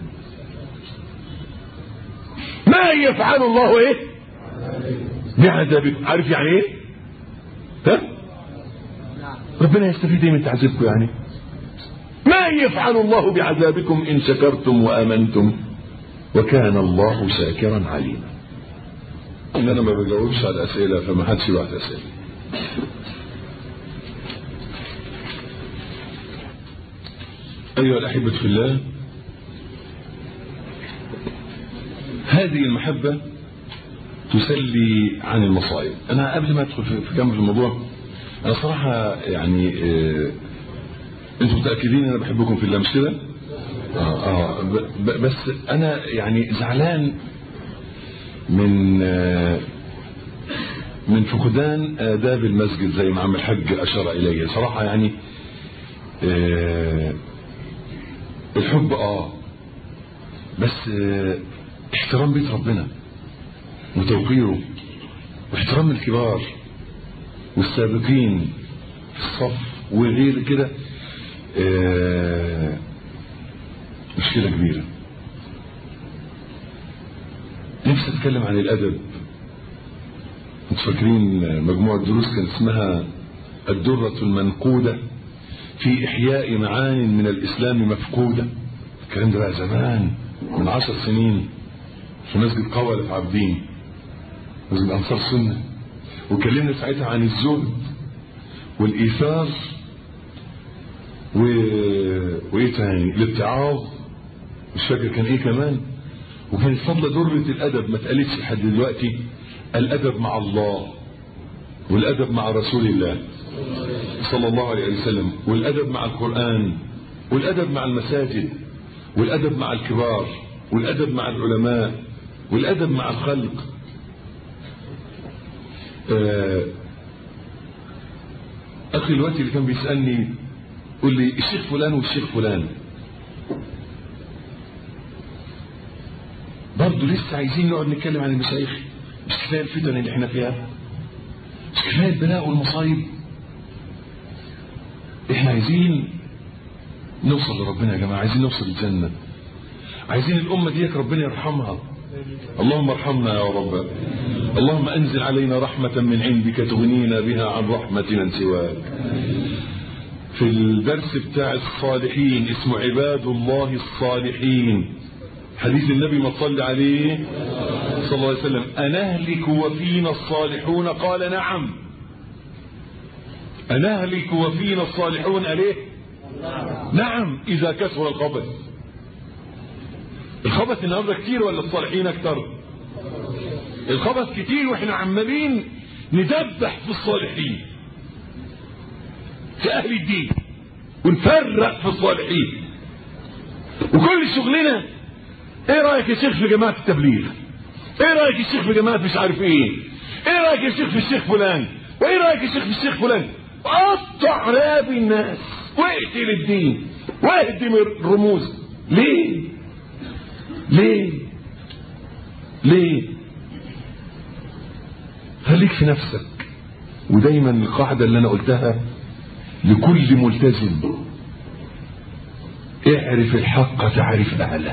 S3: ما يفعل الله ايه بعذابكم عارف يعني ايه ها ربنا يستفيد ايه من تعذيبكم يعني ما يفعل الله بعذابكم ان شكرتم وامنتم وكان الله شاكرا عليما
S2: ان انا ما بجاوبش على الاسئله فما حدش يبعت اسئله ايها الاحبه في الله هذه المحبه تسلي عن المصائب انا قبل ما ادخل في كم في الموضوع انا صراحه يعني آه انتم متاكدين انا بحبكم في الله مش كده اه اه ب- ب- بس انا يعني زعلان من آه من فقدان آداب المسجد زي ما عم الحاج أشار إليه صراحة يعني آه الحب آه بس آه احترام بيت ربنا وتوقيره واحترام الكبار والسابقين في الصف وغير كده آه مشكلة كبيرة نفسي اتكلم عن الادب انتوا فاكرين مجموعة دروس كان اسمها الدرة المنقودة في احياء معان من الاسلام مفقودة الكلام ده بقى زمان من عشر سنين في مسجد قولة في عابدين مسجد انصار سنة وكلمنا ساعتها عن الزهد والايثار و... وايه تاني الاتعاظ مش فاكر كان ايه كمان وكانت فضل درة الأدب ما اتقالتش لحد دلوقتي الأدب مع الله والأدب مع رسول الله صلى الله عليه وسلم والأدب مع القرآن والأدب مع المساجد والأدب مع الكبار والأدب مع العلماء والأدب مع الخلق آه، أخي الوقت اللي كان بيسألني قول لي الشيخ فلان والشيخ فلان برضه لسه عايزين نقعد نتكلم عن المشايخ مش كفايه الفتن اللي احنا فيها مش كفايه البلاء والمصايب احنا عايزين نوصل لربنا يا جماعه عايزين نوصل الجنه عايزين الامه ديك ربنا يرحمها اللهم ارحمنا يا رب اللهم انزل علينا رحمه من عندك تغنينا بها عن رحمه من سواك في الدرس بتاع الصالحين اسمه عباد الله الصالحين حديث النبي ما صلى عليه صلى الله عليه وسلم أنهلك وفينا الصالحون قال نعم أنهلك وفينا الصالحون أليه نعم إذا كثر الخبث الخبث النهارده كتير ولا الصالحين أكتر الخبث كتير وإحنا عمالين ندبح في الصالحين في أهل الدين ونفرق في الصالحين وكل شغلنا ايه رايك يا شيخ في جماعه التبليغ ايه رايك يا شيخ في جماعه مش عارف ايه ايه رايك يا شيخ في الشيخ فلان وايه رايك يا شيخ في الشيخ فلان قطع راب الناس واقتل الدين واهدم الرموز ليه ليه ليه خليك في نفسك ودايما القاعده اللي انا قلتها لكل ملتزم اعرف الحق تعرف اهله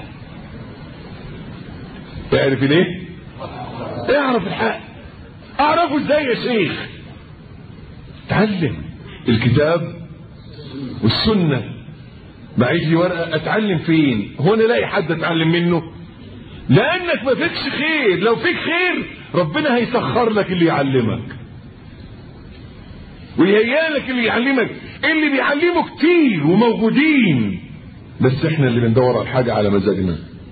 S2: تعرف ليه اعرف الحق اعرفه ازاي يا شيخ تعلم الكتاب والسنة بعيد لي ورقة اتعلم فين هو انا الاقي حد اتعلم منه لانك ما فيكش خير لو فيك خير ربنا هيسخر لك اللي يعلمك
S3: ويهيالك اللي يعلمك اللي بيعلمه كتير وموجودين بس احنا اللي بندور على الحاجة على مزاجنا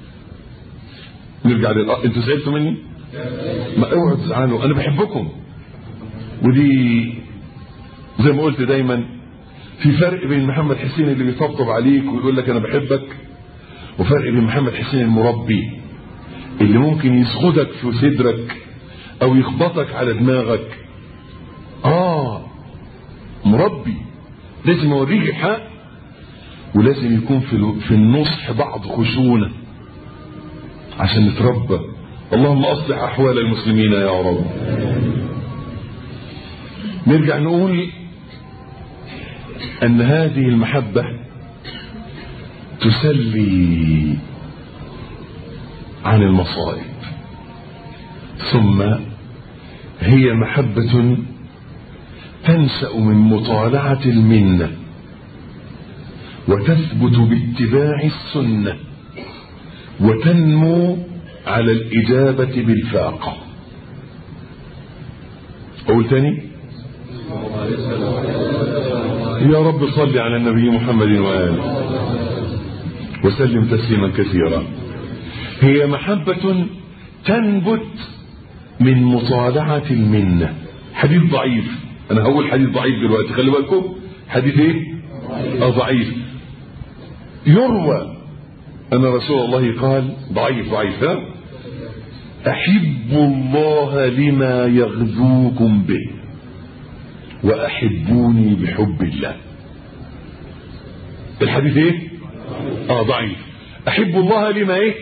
S3: نرجع لل انتوا زعلتوا مني؟ ما اوعوا تزعلوا انا بحبكم ودي زي ما قلت دايما في فرق بين محمد حسين اللي بيطبطب عليك ويقول لك انا بحبك وفرق بين محمد حسين المربي اللي ممكن يسخدك في صدرك او يخبطك على دماغك اه مربي لازم اوريك الحق ولازم يكون في في النصح بعض خشونه عشان نتربى اللهم اصلح احوال المسلمين يا رب نرجع نقول ان هذه المحبه تسلي عن المصائب ثم هي محبه تنشا من مطالعه المنه وتثبت باتباع السنه وتنمو على الإجابة بالفاقة أقول تاني يا رب صل على النبي محمد وآله وسلم تسليما كثيرا هي محبة تنبت من مطالعة المنة حديث ضعيف أنا هقول حديث ضعيف دلوقتي خلي بالكم حديث إيه؟ أه ضعيف يروى أن رسول الله قال ضعيف ضعيف ها أحب الله لما يغذوكم به وأحبوني بحب الله الحديث ايه اه ضعيف أحب الله لما ايه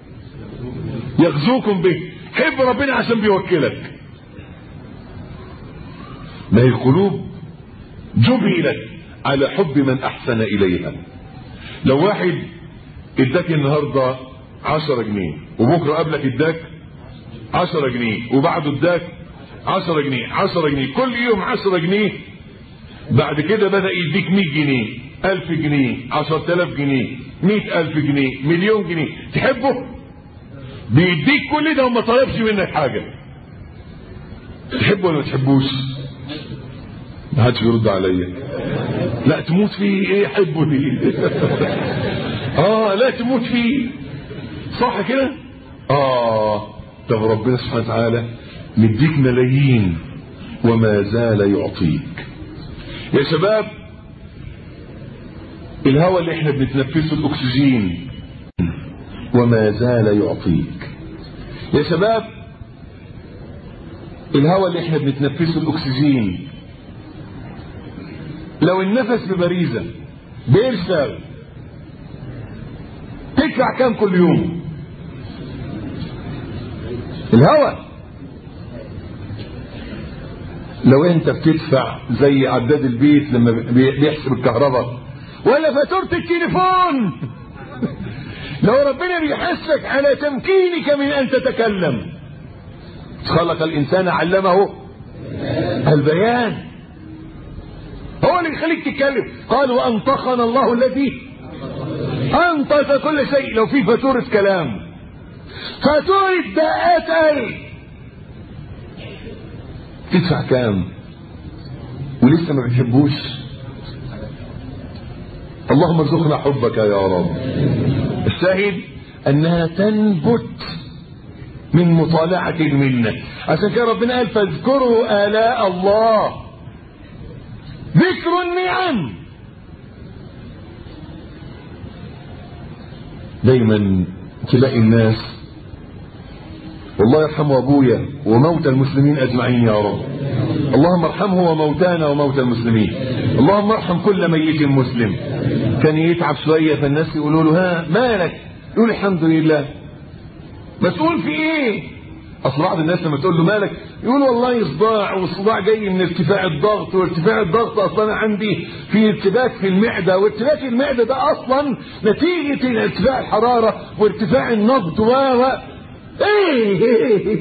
S3: يغزوكم به حب ربنا عشان بيوكلك ما هي القلوب جبلت على حب من أحسن إليها لو واحد اداك النهارده 10 جنيه وبكره قبلك اداك 10 جنيه وبعده اداك 10 جنيه 10 جنيه كل يوم 10 جنيه بعد كده بدا يديك 100 جنيه 1000 جنيه 10000 جنيه 100000 جنيه مليون جنيه تحبه بيديك كل ده وما طلبش منك حاجه تحبه ولا ما تحبوش ما حدش بيرد عليا لا تموت فيه ايه حبه دي اه لا تموت فيه صح كده اه طب ربنا سبحانه وتعالى مديك ملايين وما زال يعطيك يا شباب الهواء اللي احنا بنتنفسه الاكسجين وما زال يعطيك يا شباب الهواء اللي احنا بنتنفسه الاكسجين لو النفس ببريزه بيرسل تدفع كام كل يوم الهواء لو انت بتدفع زي عداد البيت لما بيحسب الكهرباء ولا فاتورة التليفون لو ربنا بيحسك على تمكينك من ان تتكلم خلق الانسان علمه البيان هو اللي يخليك تتكلم قال وانطقنا الله الذي انطق كل شيء لو في فاتورة كلام فاتورة دقات قلب تدفع كام ولسه ما بتحبوش اللهم ارزقنا حبك يا رب الشاهد انها تنبت من مطالعة المنة عشان كده ربنا قال فاذكروا آلاء الله ذكر النعم دايما تلاقي الناس والله يرحم ابويا وموتى المسلمين اجمعين يا رب اللهم ارحمه وموتانا وموتى المسلمين اللهم ارحم كل ميت مسلم كان يتعب شويه فالناس يقولوا له ها مالك يقول الحمد لله مسؤول في ايه اصل بعض الناس لما تقول له مالك يقول والله صداع والصداع جاي من ارتفاع الضغط وارتفاع الضغط اصلا عندي في ارتباك في المعده وارتباك المعده ده اصلا نتيجه ارتفاع الحراره وارتفاع النبض و ايه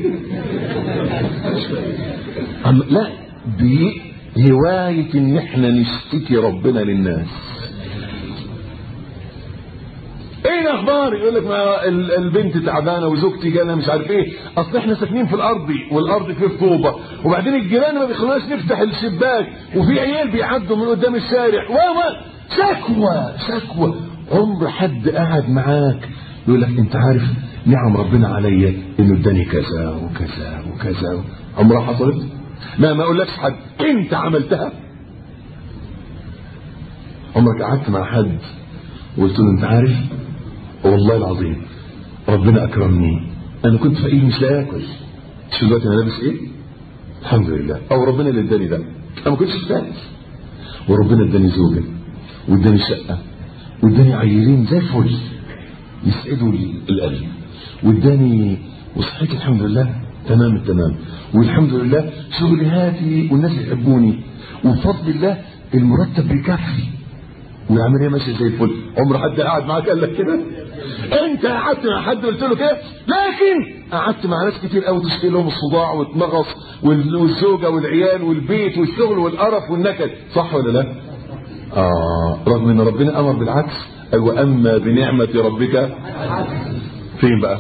S3: أم لا دي هواية ان احنا نشتكي ربنا للناس ايه الاخبار يقول لك ما ال- البنت تعبانه وزوجتي جانا مش عارف ايه اصل احنا ساكنين في الارض والارض فيه رطوبه وبعدين الجيران ما بيخلوناش نفتح الشباك وفي عيال بيعدوا من قدام الشارع وما شكوى شكوى عمر حد قعد معاك يقول لك انت عارف نعم ربنا عليا انه اداني كذا وكذا وكذا عمرها حصلت لا ما اقولكش حد انت عملتها عمرك قعدت مع حد وقلت له انت عارف والله العظيم ربنا اكرمني انا كنت فقير مش لاقي اكل شوف دلوقتي انا لابس ايه الحمد لله او ربنا اللي اداني ده انا ما كنتش فاهم وربنا اداني زوجه واداني شقه واداني عيلين زي الفل يسعدوا القلب واداني وصحتي الحمد لله تمام التمام والحمد لله شغلي هادي والناس يحبوني وبفضل الله المرتب بيكفي والعمليه ماشيه زي الفل عمر حد قعد معاك قال لك كده انت قعدت مع حد قلت له كده لكن قعدت مع ناس كتير قوي تشكي لهم الصداع والمغص وال- والزوجه والعيال والبيت والشغل والقرف والنكد صح ولا لا؟ اه رغم ان ربنا امر بالعكس قال واما بنعمه ربك فين بقى؟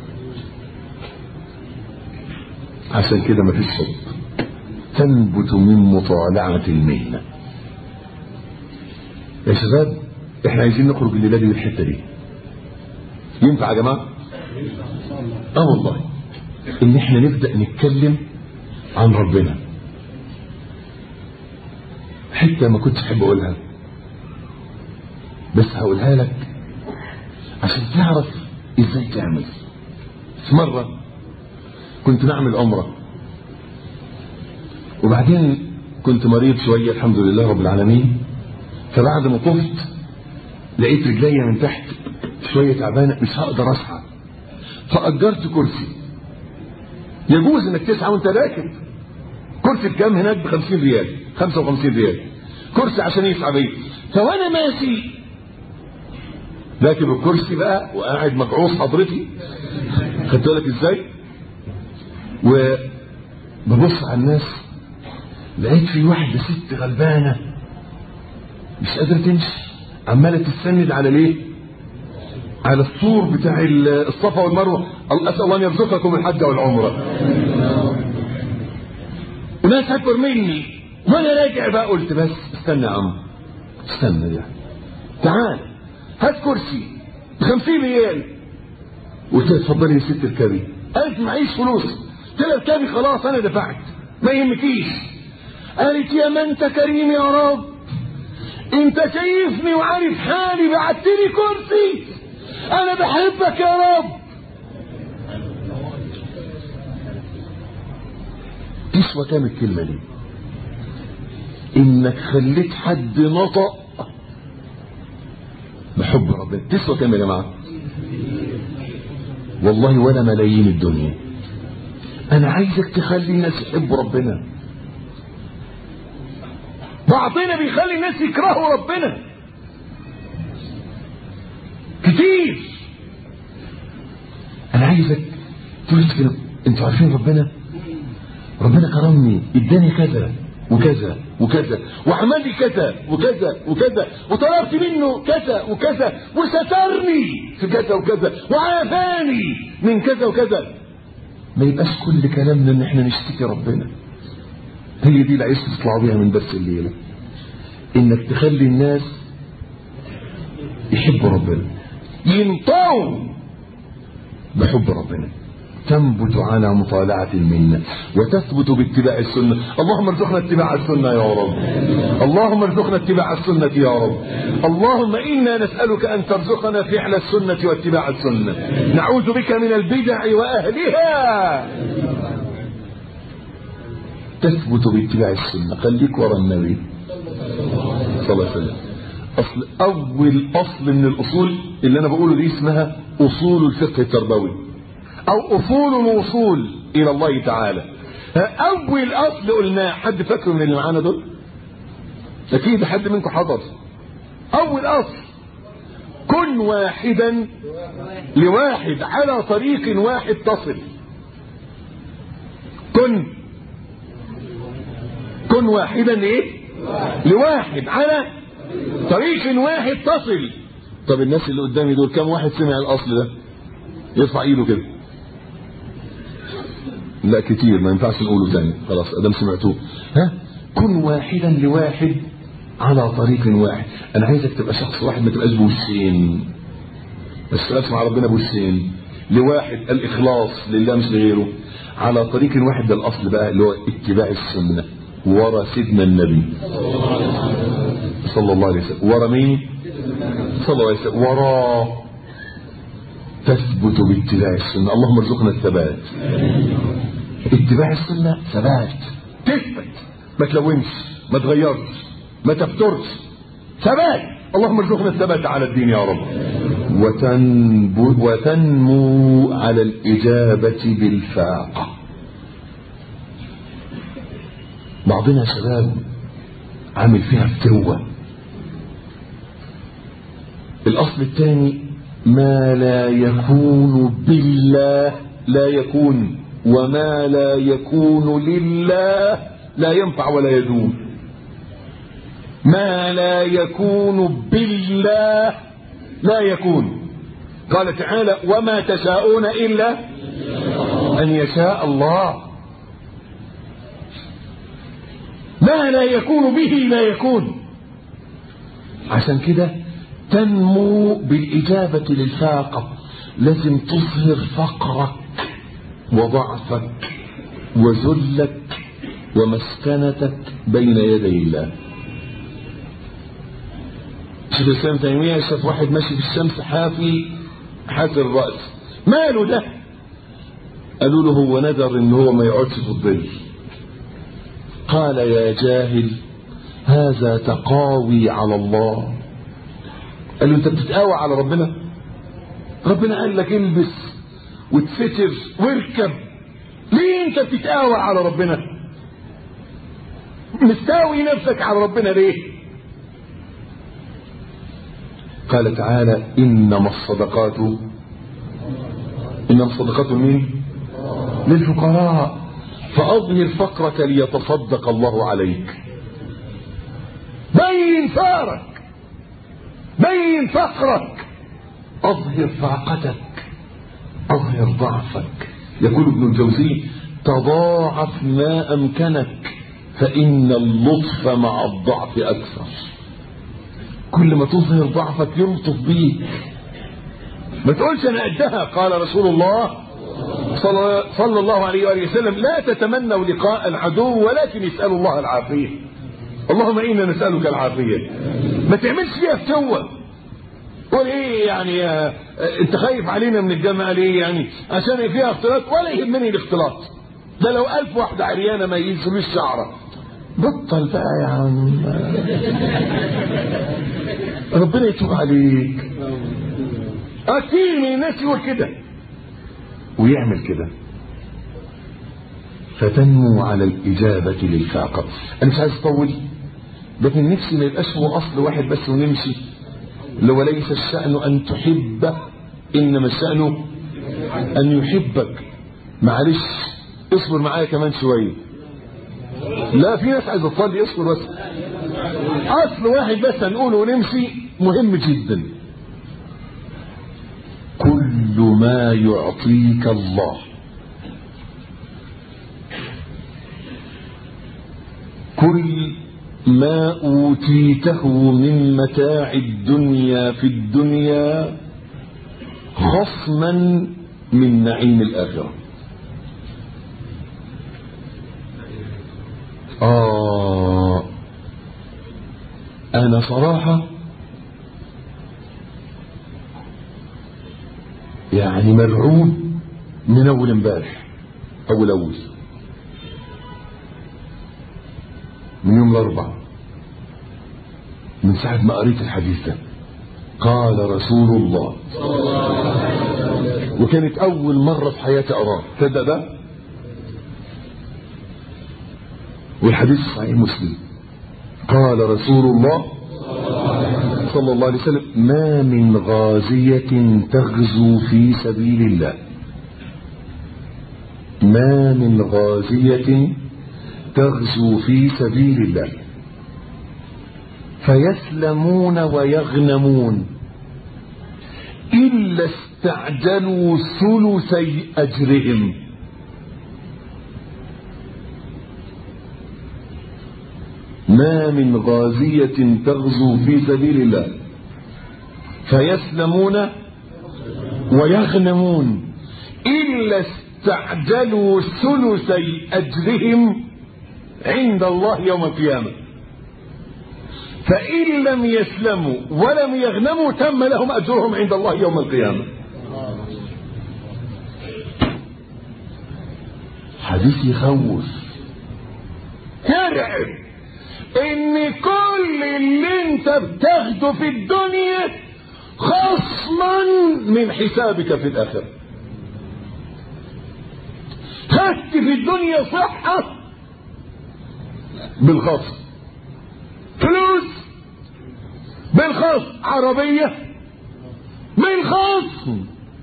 S3: عشان كده مفيش حب تنبت من مطالعه المهنه يا شباب احنا عايزين نخرج الليله دي من الحته دي ينفع يا جماعه اه والله ان احنا نبدا نتكلم عن ربنا حته ما كنتش احب اقولها بس هقولها لك عشان تعرف ازاي تعمل في مره كنت بعمل عمره وبعدين كنت مريض شويه الحمد لله رب العالمين فبعد ما طفت لقيت رجليا من تحت شويه تعبانه مش هقدر اصحى فاجرت كرسي يجوز انك تسعى وانت راكب كرسي بكام هناك ب 50 ريال 55 ريال كرسي عشان يسعى بيه فوانا ماشي راكب الكرسي بقى وقاعد مجعوص حضرتي خدت بالك ازاي وببص على الناس لقيت في واحده ست غلبانه مش قادره تمشي عماله تستند على ليه على السور بتاع الصفا والمروه اسال الله ان يرزقكم الحج والعمره وناس اكبر مني وانا راجع بقى قلت بس استنى يا عم استنى يعني تعال هات كرسي ب 50 ريال قلت لها اتفضلي يا ست اركبي قالت معيش فلوس قلت لها اركبي خلاص انا دفعت ما يهمكيش قالت يا ما انت كريم يا رب انت شايفني وعارف حالي بعتلي كرسي انا بحبك يا رب تسوى كام الكلمه دي انك خليت حد نطق بحب ربنا تسوى كام يا جماعه والله ولا ملايين الدنيا انا عايزك تخلي الناس يحبوا ربنا بعضنا بيخلي الناس يكرهوا ربنا كتير انا عايزك تقول كده انتوا عارفين ربنا ربنا كرمني اداني كذا وكذا وكذا وعمل لي كذا وكذا وكذا وطلبت منه كذا وكذا وسترني في كذا وكذا وعافاني من كذا وكذا ما يبقاش كل كلامنا ان احنا نشتكي ربنا هي دي اللي عايز تطلع بيها من درس الليله انك تخلي الناس يحبوا ربنا ينطوا بحب ربنا تنبت على مطالعة المنة وتثبت باتباع السنة اللهم ارزقنا اتباع السنة يا رب اللهم ارزقنا اتباع السنة يا رب اللهم إنا نسألك أن ترزقنا فعل السنة واتباع السنة نعوذ بك من البدع وأهلها تثبت باتباع السنة خليك ورا النبي صلى الله عليه وسلم أصل أول أصل من الأصول اللي أنا بقوله دي اسمها أصول الفقه التربوي أو أصول الوصول إلى الله تعالى أول أصل قلناه حد فاكره من اللي معانا دول؟ أكيد حد منكم حضر أول أصل كن واحدا لواحد على طريق واحد تصل كن كن واحدا ايه لواحد على طريق واحد تصل طب الناس اللي قدامي دول كم واحد سمع الاصل ده يرفع ايده كده لا كتير ما ينفعش نقوله تاني خلاص ادام سمعتوه ها كن واحدا لواحد على طريق واحد انا عايزك تبقى شخص واحد ما تبقاش بوشين ما تشتغلش مع ربنا بوشين لواحد الاخلاص لله مش لغيره على طريق واحد ده الاصل بقى اللي هو اتباع السنه ورا سيدنا النبي صلى الله عليه وسلم ورا مين صلى الله عليه وسلم ورا تثبت باتباع السنه اللهم ارزقنا الثبات اتباع السنه ثبات تثبت ما تلونش ما تغيرش ما تفترش ثبات اللهم ارزقنا الثبات على الدين يا رب وتنبو وتنمو على الإجابة بالفاقة بعضنا شباب عامل فيها فتوة الأصل الثاني ما لا يكون بالله لا يكون وما لا يكون لله لا ينفع ولا يدوم ما لا يكون بالله لا يكون قال تعالى وما تشاءون إلا أن يشاء الله ما لا يكون به لا يكون عشان كده تنمو بالإجابة للفاقة لازم تظهر فقرك وضعفك وذلك ومسكنتك بين يدي الله شيخ الاسلام تيميه شاف واحد ماشي في الشمس حافي حافي الراس ماله ده قالوا له هو نذر ان هو ما يقعدش في الظل قال يا جاهل هذا تقاوي على الله قال له انت بتتقاوى على ربنا ربنا قال لك البس وتفتر واركب ليه انت بتتقاوى على ربنا مستاوي نفسك على ربنا ليه قال تعالى إنما الصدقات إنما الصدقات مين للفقراء فأظهر فقرك ليتصدق الله عليك بين فارك بين فقرك أظهر فاقتك أظهر ضعفك يقول ابن الجوزي تضاعف ما أمكنك فإن اللطف مع الضعف أكثر كل ما تظهر ضعفك يلطف بيك ما تقولش انا قدها قال رسول الله صلى, صلى الله عليه وآله وسلم لا تتمنوا لقاء العدو ولكن اسألوا الله العافية اللهم إنا نسألك العافية ما تعملش فيها فتوة قول ايه يعني يا انت خايف علينا من الجامعة ليه يعني عشان فيها اختلاط ولا يهمني الاختلاط ده لو ألف واحدة عريانة ما ينزلوش شعرة بطل بقى يا عم ربنا يتوب عليك كتير من الناس يقول كده ويعمل كده فتنمو على الإجابة للفاقة أنا مش عايز أطول لكن نفسي ما يبقاش هو أصل واحد بس ونمشي لو ليس الشأن أن تحبه إنما الشأن أن يحبك معلش اصبر معايا كمان شوية لا في ناس عايزة تصلي اصبر بس أصل واحد بس هنقوله ونمشي مهم جدا كل ما يعطيك الله كل ما أوتيته من متاع الدنيا في الدنيا خصما من نعيم الآخرة آه أنا صراحة يعني مرعوب من أول امبارح أول أول من يوم الأربعاء من ساعة ما قريت الحديث ده قال رسول الله وكانت أول مرة في حياتي أراه تصدق ده والحديث صحيح مسلم قال رسول الله صلى الله عليه وسلم ما من غازية تغزو في سبيل الله ما من غازية تغزو في سبيل الله فيسلمون ويغنمون إلا استعجلوا ثلثي أجرهم ما من غازية تغزو في سبيل الله فيسلمون ويغنمون إلا استعجلوا ثلثي أجرهم عند الله يوم القيامة فإن لم يسلموا ولم يغنموا تم لهم أجرهم عند الله يوم القيامة حديث يخوف يرعب ان كل اللي انت بتاخده في الدنيا خصما من حسابك في الاخره خدت في الدنيا صحه بالخصم فلوس بالخصم عربيه بالخصم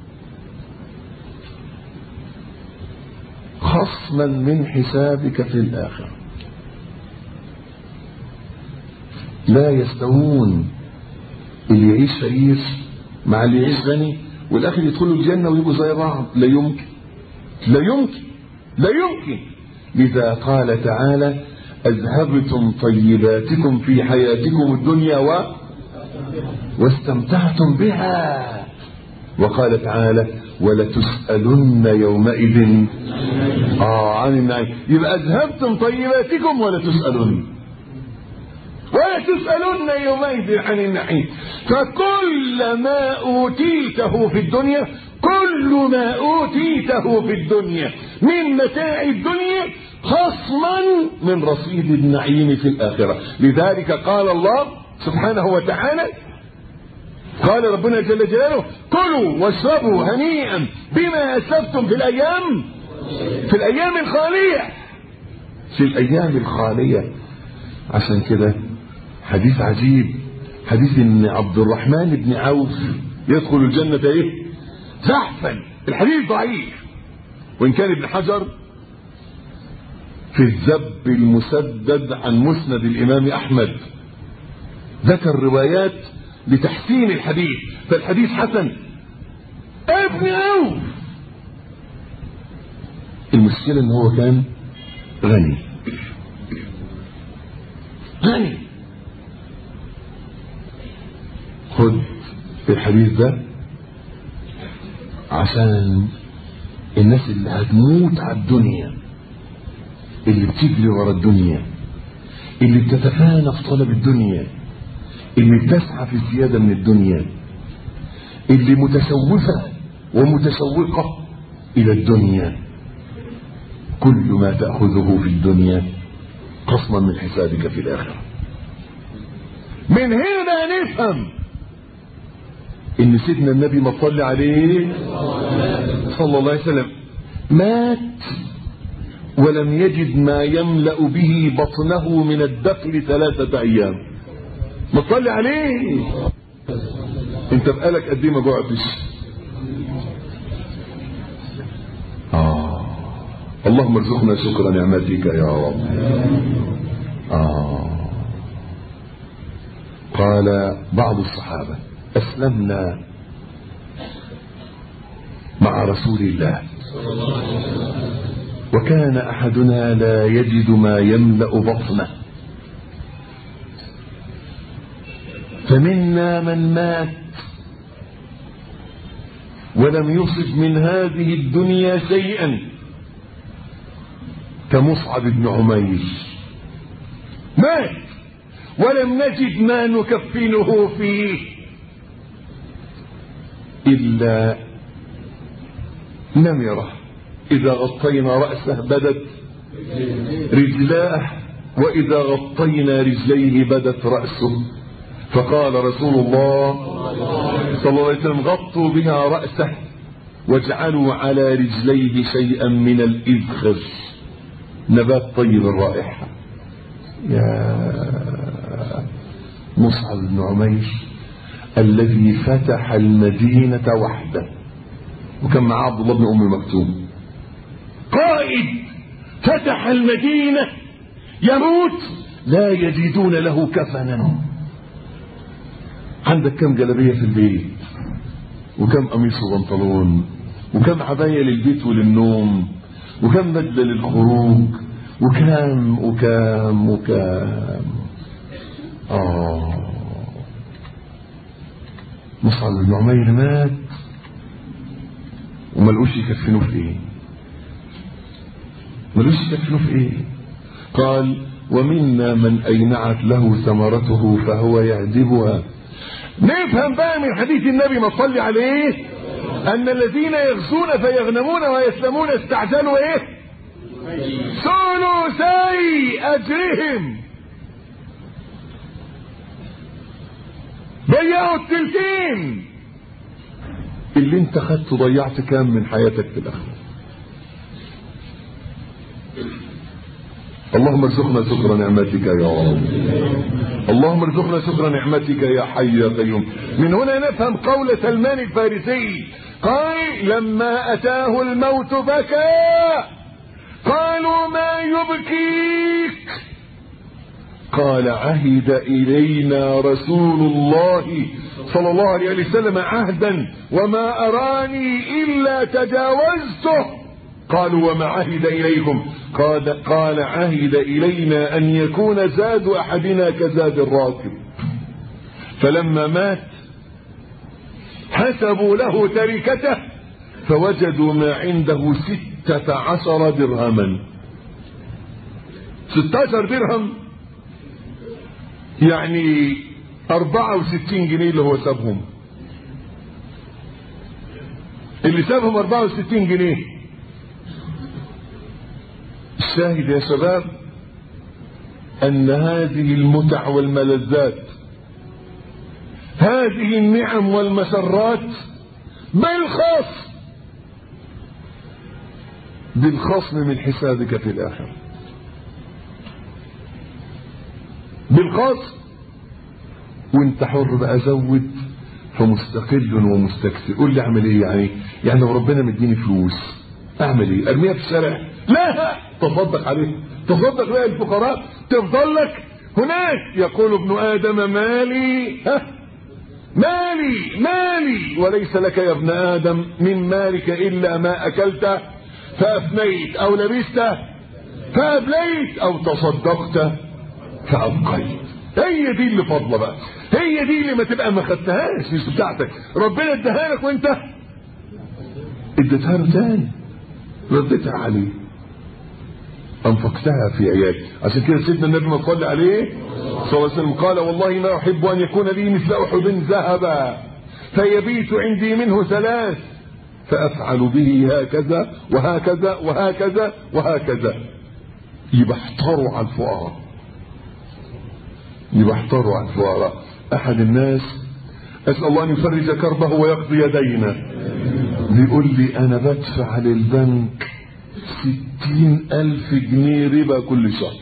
S3: خصما من حسابك في الاخره لا يستوون اللي يعيش فقير مع اللي يعيش غني والاخر يدخلوا الجنه ويبقوا زي بعض لا يمكن لا يمكن لا يمكن لذا قال تعالى اذهبتم طيباتكم في حياتكم الدنيا و واستمتعتم بها وقال تعالى ولتسألن يومئذ آه عن النعيم يبقى أذهبتم طيباتكم ولا تسألن ولا تسألن يومئذ عن النعيم فكل ما أوتيته في الدنيا كل ما أوتيته في الدنيا من متاع الدنيا خصما من رصيد النعيم في الآخرة لذلك قال الله سبحانه وتعالى قال ربنا جل جلاله كلوا واشربوا هنيئا بما أسلفتم في الأيام في الأيام الخالية في الأيام الخالية عشان كده حديث عجيب حديث ان عبد الرحمن بن عوف يدخل الجنة ايه زحفا الحديث ضعيف وان كان ابن حجر في الذب المسدد عن مسند الامام احمد ذكر روايات لتحسين الحديث فالحديث حسن ابن عوف المشكلة ان هو كان غني غني خد الحديث ده عشان الناس اللي هتموت على الدنيا اللي بتجري ورا الدنيا اللي بتتفانى في طلب الدنيا اللي بتسعى في الزيادة من الدنيا اللي متشوفة ومتشوقة إلى الدنيا كل ما تأخذه في الدنيا قسما من حسابك في الآخرة من هنا نفهم ان سيدنا النبي ما صلى عليه صلى الله عليه وسلم مات ولم يجد ما يملأ به بطنه من الدخل ثلاثة ايام ما تصلي عليه انت بقالك قد ايه ما جوعتش آه. اللهم ارزقنا شكر نعمتك يا رب آه. قال بعض الصحابه أسلمنا مع رسول الله وكان أحدنا لا يجد ما يملأ بطنه فمنا من مات ولم يصب من هذه الدنيا شيئا كمصعب بن عمير مات ولم نجد ما نكفنه فيه إلا نمرة إذا غطينا رأسه بدت رجلاه وإذا غطينا رجليه بدت رأسه فقال رسول الله صلى الله عليه وسلم غطوا بها رأسه واجعلوا على رجليه شيئا من الإذخر نبات طيب الرائحة يا مصعب بن عمير الذي فتح المدينة وحده وكان معاه عبد الله بن أم مكتوم قائد فتح المدينة يموت لا يجدون له كفنا عندك كم جلبية في البيت وكم قميص وبنطلون وكم عباية للبيت وللنوم وكم بدلة للخروج وكام وكام وكام آه مصعب بن عمير مات وملقوش يكفنوه في ايه ملقوش يكفنوه في ايه قال ومنا من اينعت له ثمرته فهو يعذبها نفهم بقى من حديث النبي ما صلي عليه ان الذين يغزون فيغنمون ويسلمون استعجلوا ايه ثلثي اجرهم ضيعوا التلتين اللي انت خدته ضيعت كام من حياتك في الاخره اللهم ارزقنا شكر نعمتك يا رب اللهم ارزقنا شكر نعمتك يا حي يا قيوم من هنا نفهم قول سلمان الفارسي قال لما اتاه الموت بكى قالوا ما يبكيك قال عهد إلينا رسول الله صلى الله عليه وسلم عهدا وما أراني إلا تجاوزته قالوا وما عهد إليكم قال, قال عهد إلينا أن يكون زاد أحدنا كزاد الراكب فلما مات حسبوا له تركته فوجدوا ما عنده ستة عشر درهما ستة عشر درهم يعني 64 جنيه اللي هو سابهم اللي سابهم 64 جنيه الشاهد يا شباب ان هذه المتع والملذات هذه النعم والمسرات بالخصم بالخصم من حسابك في الاخره بالقصد وانت حر بقى زود فمستقل ومستكثر قول لي اعمل ايه يعني يعني لو ربنا مديني فلوس اعمل ايه ارميها في الشارع لا تصدق عليه تصدق بقى الفقراء تفضل لك هناك يقول ابن ادم مالي ها مالي مالي وليس لك يا ابن ادم من مالك الا ما اكلت فافنيت او لبست فابليت او تصدقت فأبقيت هي دي اللي فاضله بقى هي دي اللي ما تبقى ما خدتهاش مش بتاعتك ربنا اداها لك وانت اديتها له تاني رديتها عليه انفقتها في عيالي عشان كده سيدنا النبي ما صلى عليه صلى الله عليه وسلم قال والله ما احب ان يكون لي مثل احد ذهبا فيبيت عندي منه ثلاث فافعل به هكذا وهكذا وهكذا وهكذا يبقى احتروا على الفقراء يبقى احتروا على الفقراء احد الناس اسال الله ان يفرج كربه ويقضي دينه بيقول لي انا بدفع للبنك ستين الف جنيه ربا كل شهر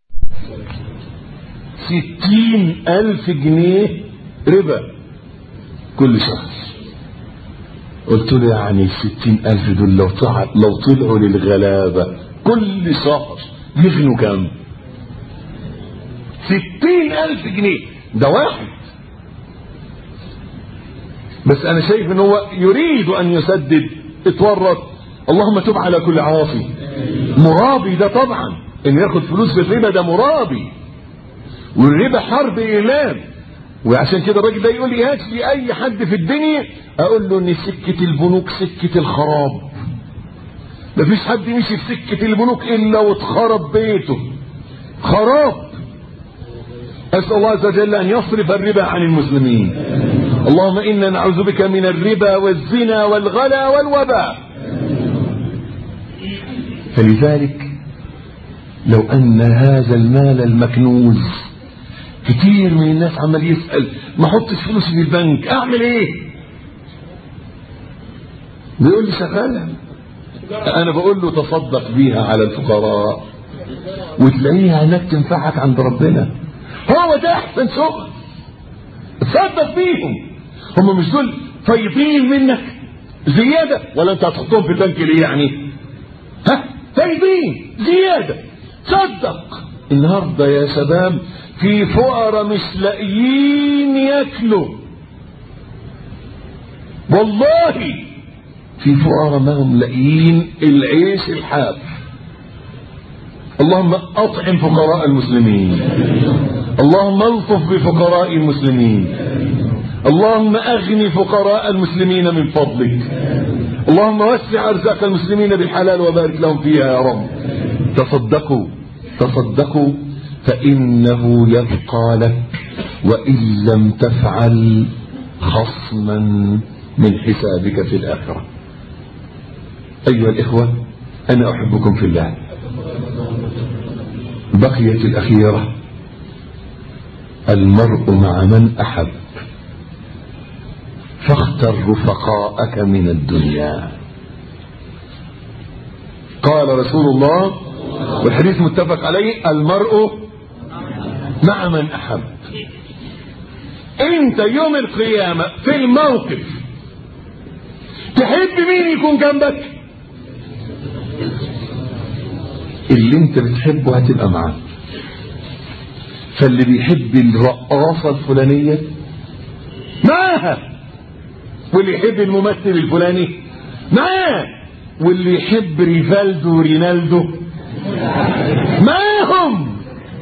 S3: ستين الف جنيه ربا كل شهر قلت له يعني الستين الف دول لو طلع لو طلعوا للغلابة كل شهر يغنوا كام ستين الف جنيه ده واحد بس انا شايف ان هو يريد ان يسدد اتورط اللهم تب على كل عاصي مرابي ده طبعا ان ياخد فلوس بالربا ده مرابي والربا حرب اعلام وعشان كده الراجل ده يقول لي هات لي اي حد في الدنيا اقول له ان سكه البنوك سكه الخراب مفيش حد مشي في سكه البنوك الا واتخرب بيته خراب اسال الله عز وجل ان يصرف الربا عن المسلمين اللهم انا نعوذ بك من الربا والزنا والغلا والوباء فلذلك لو ان هذا المال المكنوز كتير من الناس عمال يسأل ما احطش فلوسي في البنك اعمل ايه بيقول لي شغالة انا بقول له تصدق بيها على الفقراء وتلاقيها هناك تنفعك عند ربنا هو ده احسن شغل تصدق بيهم هم مش دول طيبين منك زيادة ولا انت هتحطهم في البنك ليه يعني ها طيبين زيادة صدق النهاردة يا شباب في فقراء مش لاقيين ياكلوا والله في فقراء ما هم لاقيين العيش الحاف اللهم اطعم فقراء المسلمين اللهم الطف بفقراء المسلمين اللهم اغني فقراء المسلمين من فضلك اللهم وسع ارزاق المسلمين بالحلال وبارك لهم فيها يا رب تصدقوا تصدقوا فانه يبقى لك وان لم تفعل خصما من حسابك في الاخره ايها الاخوه انا احبكم في الله بقيت الاخيره المرء مع من احب فاختر رفقاءك من الدنيا قال رسول الله والحديث متفق عليه المرء مع من احب انت يوم القيامة في الموقف تحب مين يكون جنبك اللي انت بتحبه هتبقى معاه فاللي بيحب الرقاصة الفلانية معاها واللي يحب الممثل الفلاني معاه واللي يحب ريفالدو ورينالدو معاهم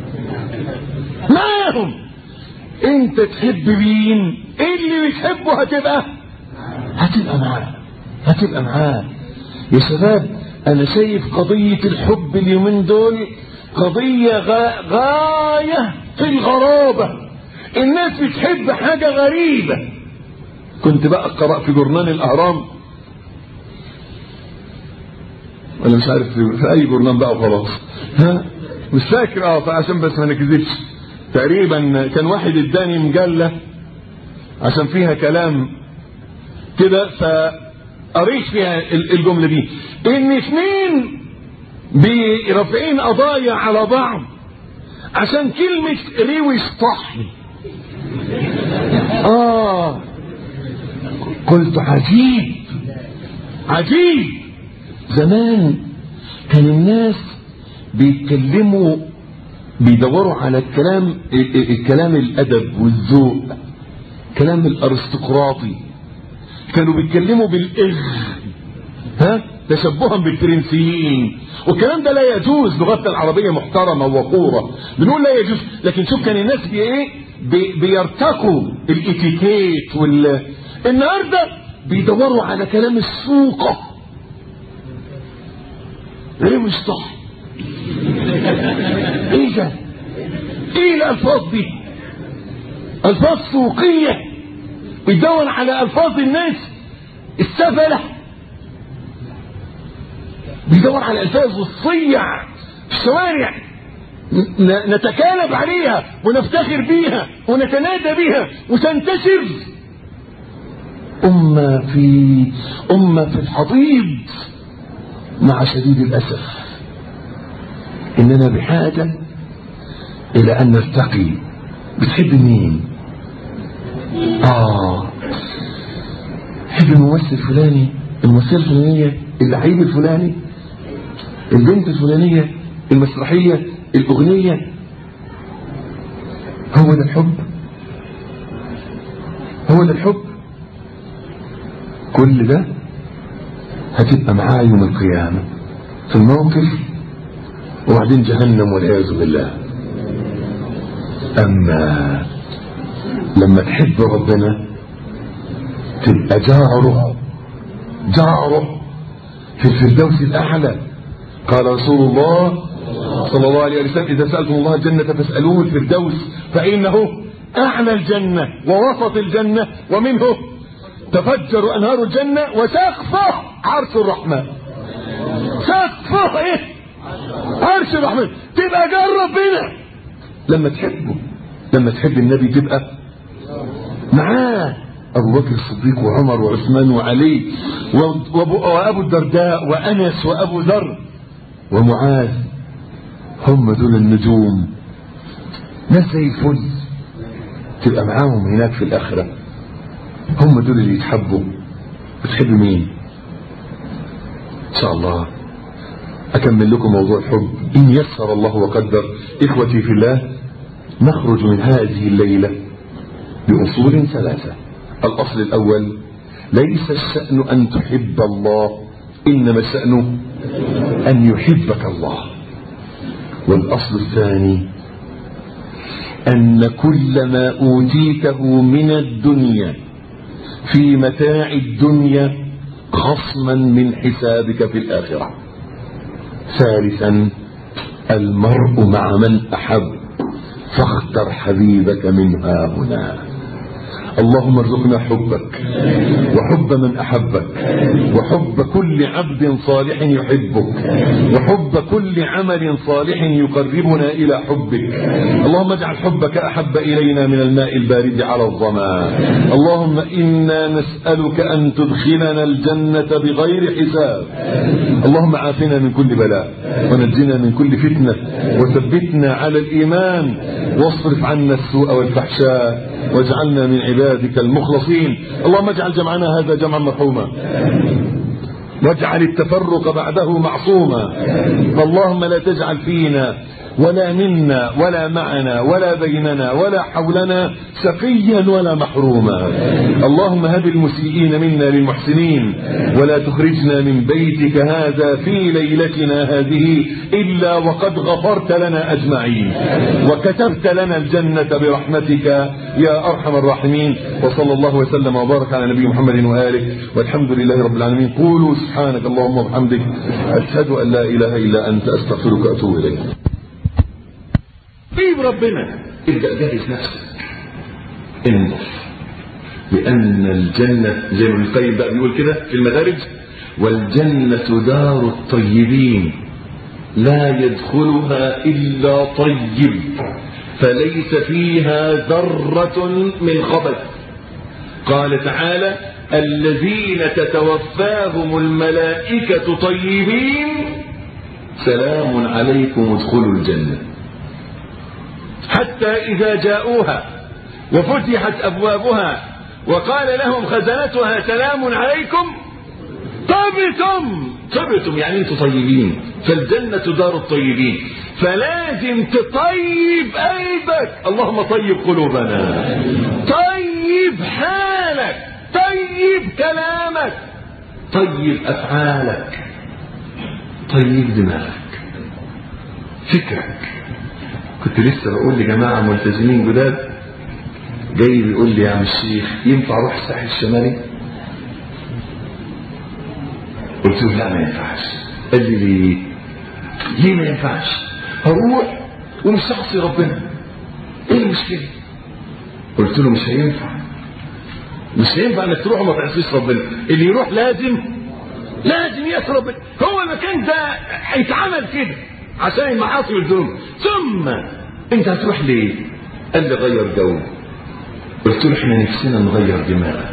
S3: معاهم انت تحب مين اللي بتحبه هتبقى هتبقى معاه هتبقى معاه يا شباب انا شايف قضية الحب اليومين دول قضية غا... غاية في الغرابة الناس بتحب حاجة غريبة كنت بقى قرأ في جورنال الأهرام ولا مش عارف في, في أي جورنال بقى وخلاص ها مش فاكر اه فعشان بس ما نكذبش تقريبا كان واحد اداني مجلة عشان فيها كلام كده فقريت فيها الجملة دي ان اثنين برافعين قضايا على بعض عشان كلمة ريوش طحن اه قلت عجيب عجيب زمان كان الناس بيتكلموا بيدوروا على الكلام الكلام الادب والذوق كلام الارستقراطي كانوا بيتكلموا بالاغ ها تشبها بالفرنسيين والكلام ده لا يجوز لغتنا العربية محترمة ووقورة بنقول لا يجوز لكن شوف كان الناس بي ايه بي بيرتقوا الاتيكيت وال النهارده بيدوروا على كلام السوقة ايه مش صح ايه ده ايه الالفاظ دي الفاظ سوقية بيدور على الفاظ الناس السفلة بيدور على الالفاظ والصيع في الشوارع نتكالب عليها ونفتخر بيها ونتنادى بيها وتنتشر أمة في أمة في الحضيض مع شديد الأسف إننا بحاجة إلى أن نرتقي بتحب مين؟ آه تحب الممثل الفلاني الممثلة الفلانية اللعيب الفلاني البنت الفلانية المسرحية الأغنية هو ده الحب هو ده الحب كل ده هتبقى معاه يوم القيامة في الموقف وبعدين جهنم والعياذ بالله أما لما تحب ربنا تبقى جاره جاره في الفردوس الأعلى قال رسول الله صلى الله عليه وسلم إذا سألتم الله الجنة فاسألوه الفردوس فإنه أعلى الجنة ووسط الجنة ومنه تفجر أنهار الجنة وسقفه عرش الرحمن سقفه إيه عرش الرحمن تبقى جار ربنا لما تحبه لما تحب النبي تبقى معاه أبو بكر الصديق وعمر وعثمان وعلي وأبو الدرداء وأنس وأبو ذر ومعاذ هم دول النجوم ناس زي الفل تبقى معاهم هناك في الآخرة هم دول اللي يتحبوا بتحب مين إن شاء الله أكمل لكم موضوع الحب إن يسر الله وقدر إخوتي في الله نخرج من هذه الليلة بأصول ثلاثة الأصل الأول ليس الشأن أن تحب الله إنما الشأن أن يحبك الله والأصل الثاني أن كل ما أوتيته من الدنيا في متاع الدنيا خصما من حسابك في الآخرة ثالثا المرء مع من أحب فاختر حبيبك من ها هنا اللهم ارزقنا حبك وحب من احبك وحب كل عبد صالح يحبك وحب كل عمل صالح يقربنا الى حبك اللهم اجعل حبك احب الينا من الماء البارد على الظما اللهم انا نسالك ان تدخلنا الجنه بغير حساب اللهم عافنا من كل بلاء ونجنا من كل فتنه وثبتنا على الايمان واصرف عنا السوء والفحشاء واجعلنا من عبادك المخلصين اللهم اجعل جمعنا هذا جمعا مرحوما واجعل التفرق بعده معصوما اللهم لا تجعل فينا ولا منا ولا معنا ولا بيننا ولا حولنا سقيا ولا محروما اللهم هب المسيئين منا للمحسنين ولا تخرجنا من بيتك هذا في ليلتنا هذه إلا وقد غفرت لنا أجمعين وكتبت لنا الجنة برحمتك يا أرحم الراحمين وصلى الله وسلم وبارك على نبي محمد وآله والحمد لله رب العالمين قولوا سبحانك اللهم وبحمدك أشهد أن لا إله إلا أنت أستغفرك وأتوب إليك طيب ربنا ابدأ جهز نفسك انظر لأن الجنة زي ما ابن القيم بقى بيقول كده في المدارج والجنة دار الطيبين لا يدخلها إلا طيب فليس فيها ذرة من خبث قال تعالى الذين تتوفاهم الملائكة طيبين سلام عليكم ادخلوا الجنة حتى إذا جاءوها وفتحت أبوابها وقال لهم خزنتها سلام عليكم طبتم طبتم يعني انتم طيبين فالجنة دار الطيبين فلازم تطيب قلبك اللهم طيب قلوبنا طيب حالك طيب كلامك طيب أفعالك طيب دماغك فكرك كنت لسه بقول لجماعة ملتزمين جداد جاي بيقول لي يا عم الشيخ ينفع اروح الساحل الشمالي؟ قلت له لا ما ينفعش قال لي ليه؟ ليه ما ينفعش؟ هروح ومش هعصي ربنا ايه المشكلة؟ قلت له مش هينفع مش هينفع انك تروح وما تعصيش ربنا اللي يروح لازم لازم يعصي ربنا هو المكان ده هيتعمل كده عشان المعاصي والذنوب ثم انت هتروح ليه قال لي غير جو قلت له احنا نفسنا نغير دماغك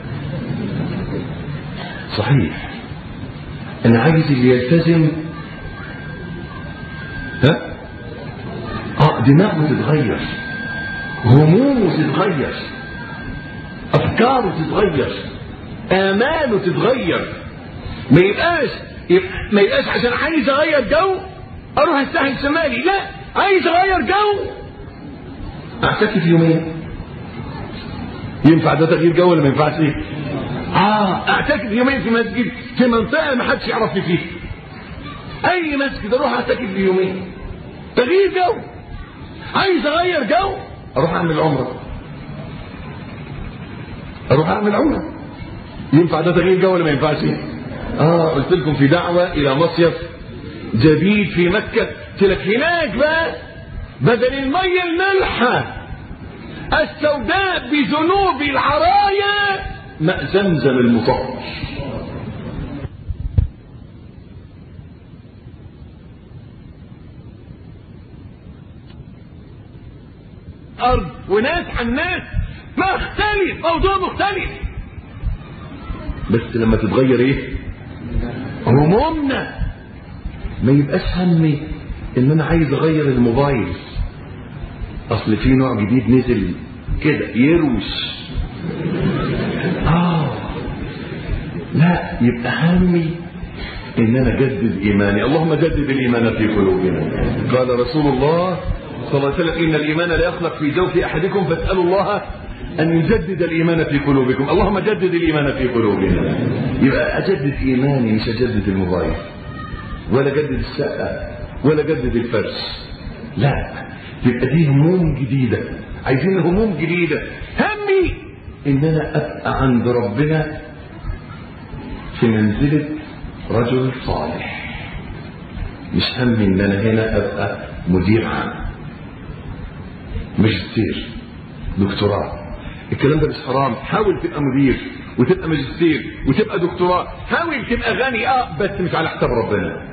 S3: صحيح انا عايز اللي يلتزم ها اه دماغه تتغير همومه تتغير افكاره تتغير اماله تتغير ما يبقاش ما يبقاش عشان عايز اغير جو اروح الساحل الشمالي لا عايز اغير جو اعتكف يومين ينفع ده تغيير جو ولا ما ينفعش ايه اه اعتكف يومين في مسجد في منطقه ما حدش يعرفني فيها اي مسجد اروح اعتكف يومين تغيير جو عايز اغير جو اروح اعمل عمره اروح اعمل عمره ينفع ده تغيير جو ولا ما ينفعش ايه اه قلت لكم في دعوه الى مصيف جديد في مكة قلت لك هناك بقى بدل المية الملحة السوداء بذنوب العرايا ماء زمزم المطهر أرض وناس عن ناس مختلف موضوع مختلف بس لما تتغير ايه همومنا ما يبقاش همي ان انا عايز اغير الموبايل اصل في نوع جديد نزل كده يروش اه لا يبقى همي ان انا اجدد ايماني اللهم جدد الايمان في قلوبنا قال رسول الله صلى الله عليه وسلم ان الايمان لا يخلق في جوف احدكم فاسالوا الله أن يجدد الإيمان في قلوبكم اللهم جدد الإيمان في قلوبنا يبقى أجدد إيماني مش أجدد الموبايل ولا أجدد الشقة ولا أجدد الفرش لا تبقى دي هموم جديدة عايزين هموم جديدة همي إن أنا أبقى عند ربنا في منزلة رجل صالح مش همي إن أنا هنا أبقى مدير عام ماجستير دكتوراه الكلام ده مش حرام حاول تبقى مدير وتبقى ماجستير وتبقى دكتوراه حاول تبقى غني اه بس مش على حساب ربنا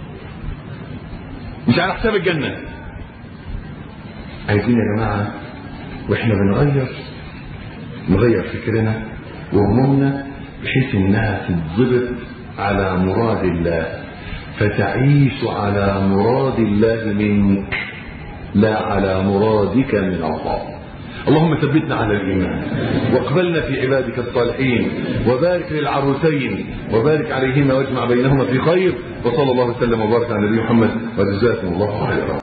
S3: مش على حساب الجنة عايزين يا جماعة واحنا بنغير نغير فكرنا وهمومنا بحيث انها تتضبط على مراد الله فتعيش على مراد الله منك لا على مرادك من الله اللهم ثبتنا على الإيمان واقبلنا في عبادك الصالحين وبارك للعروسين وبارك عليهما واجمع بينهما في خير وصلى الله وسلم وبارك على نبي محمد وجزاكم الله خيرا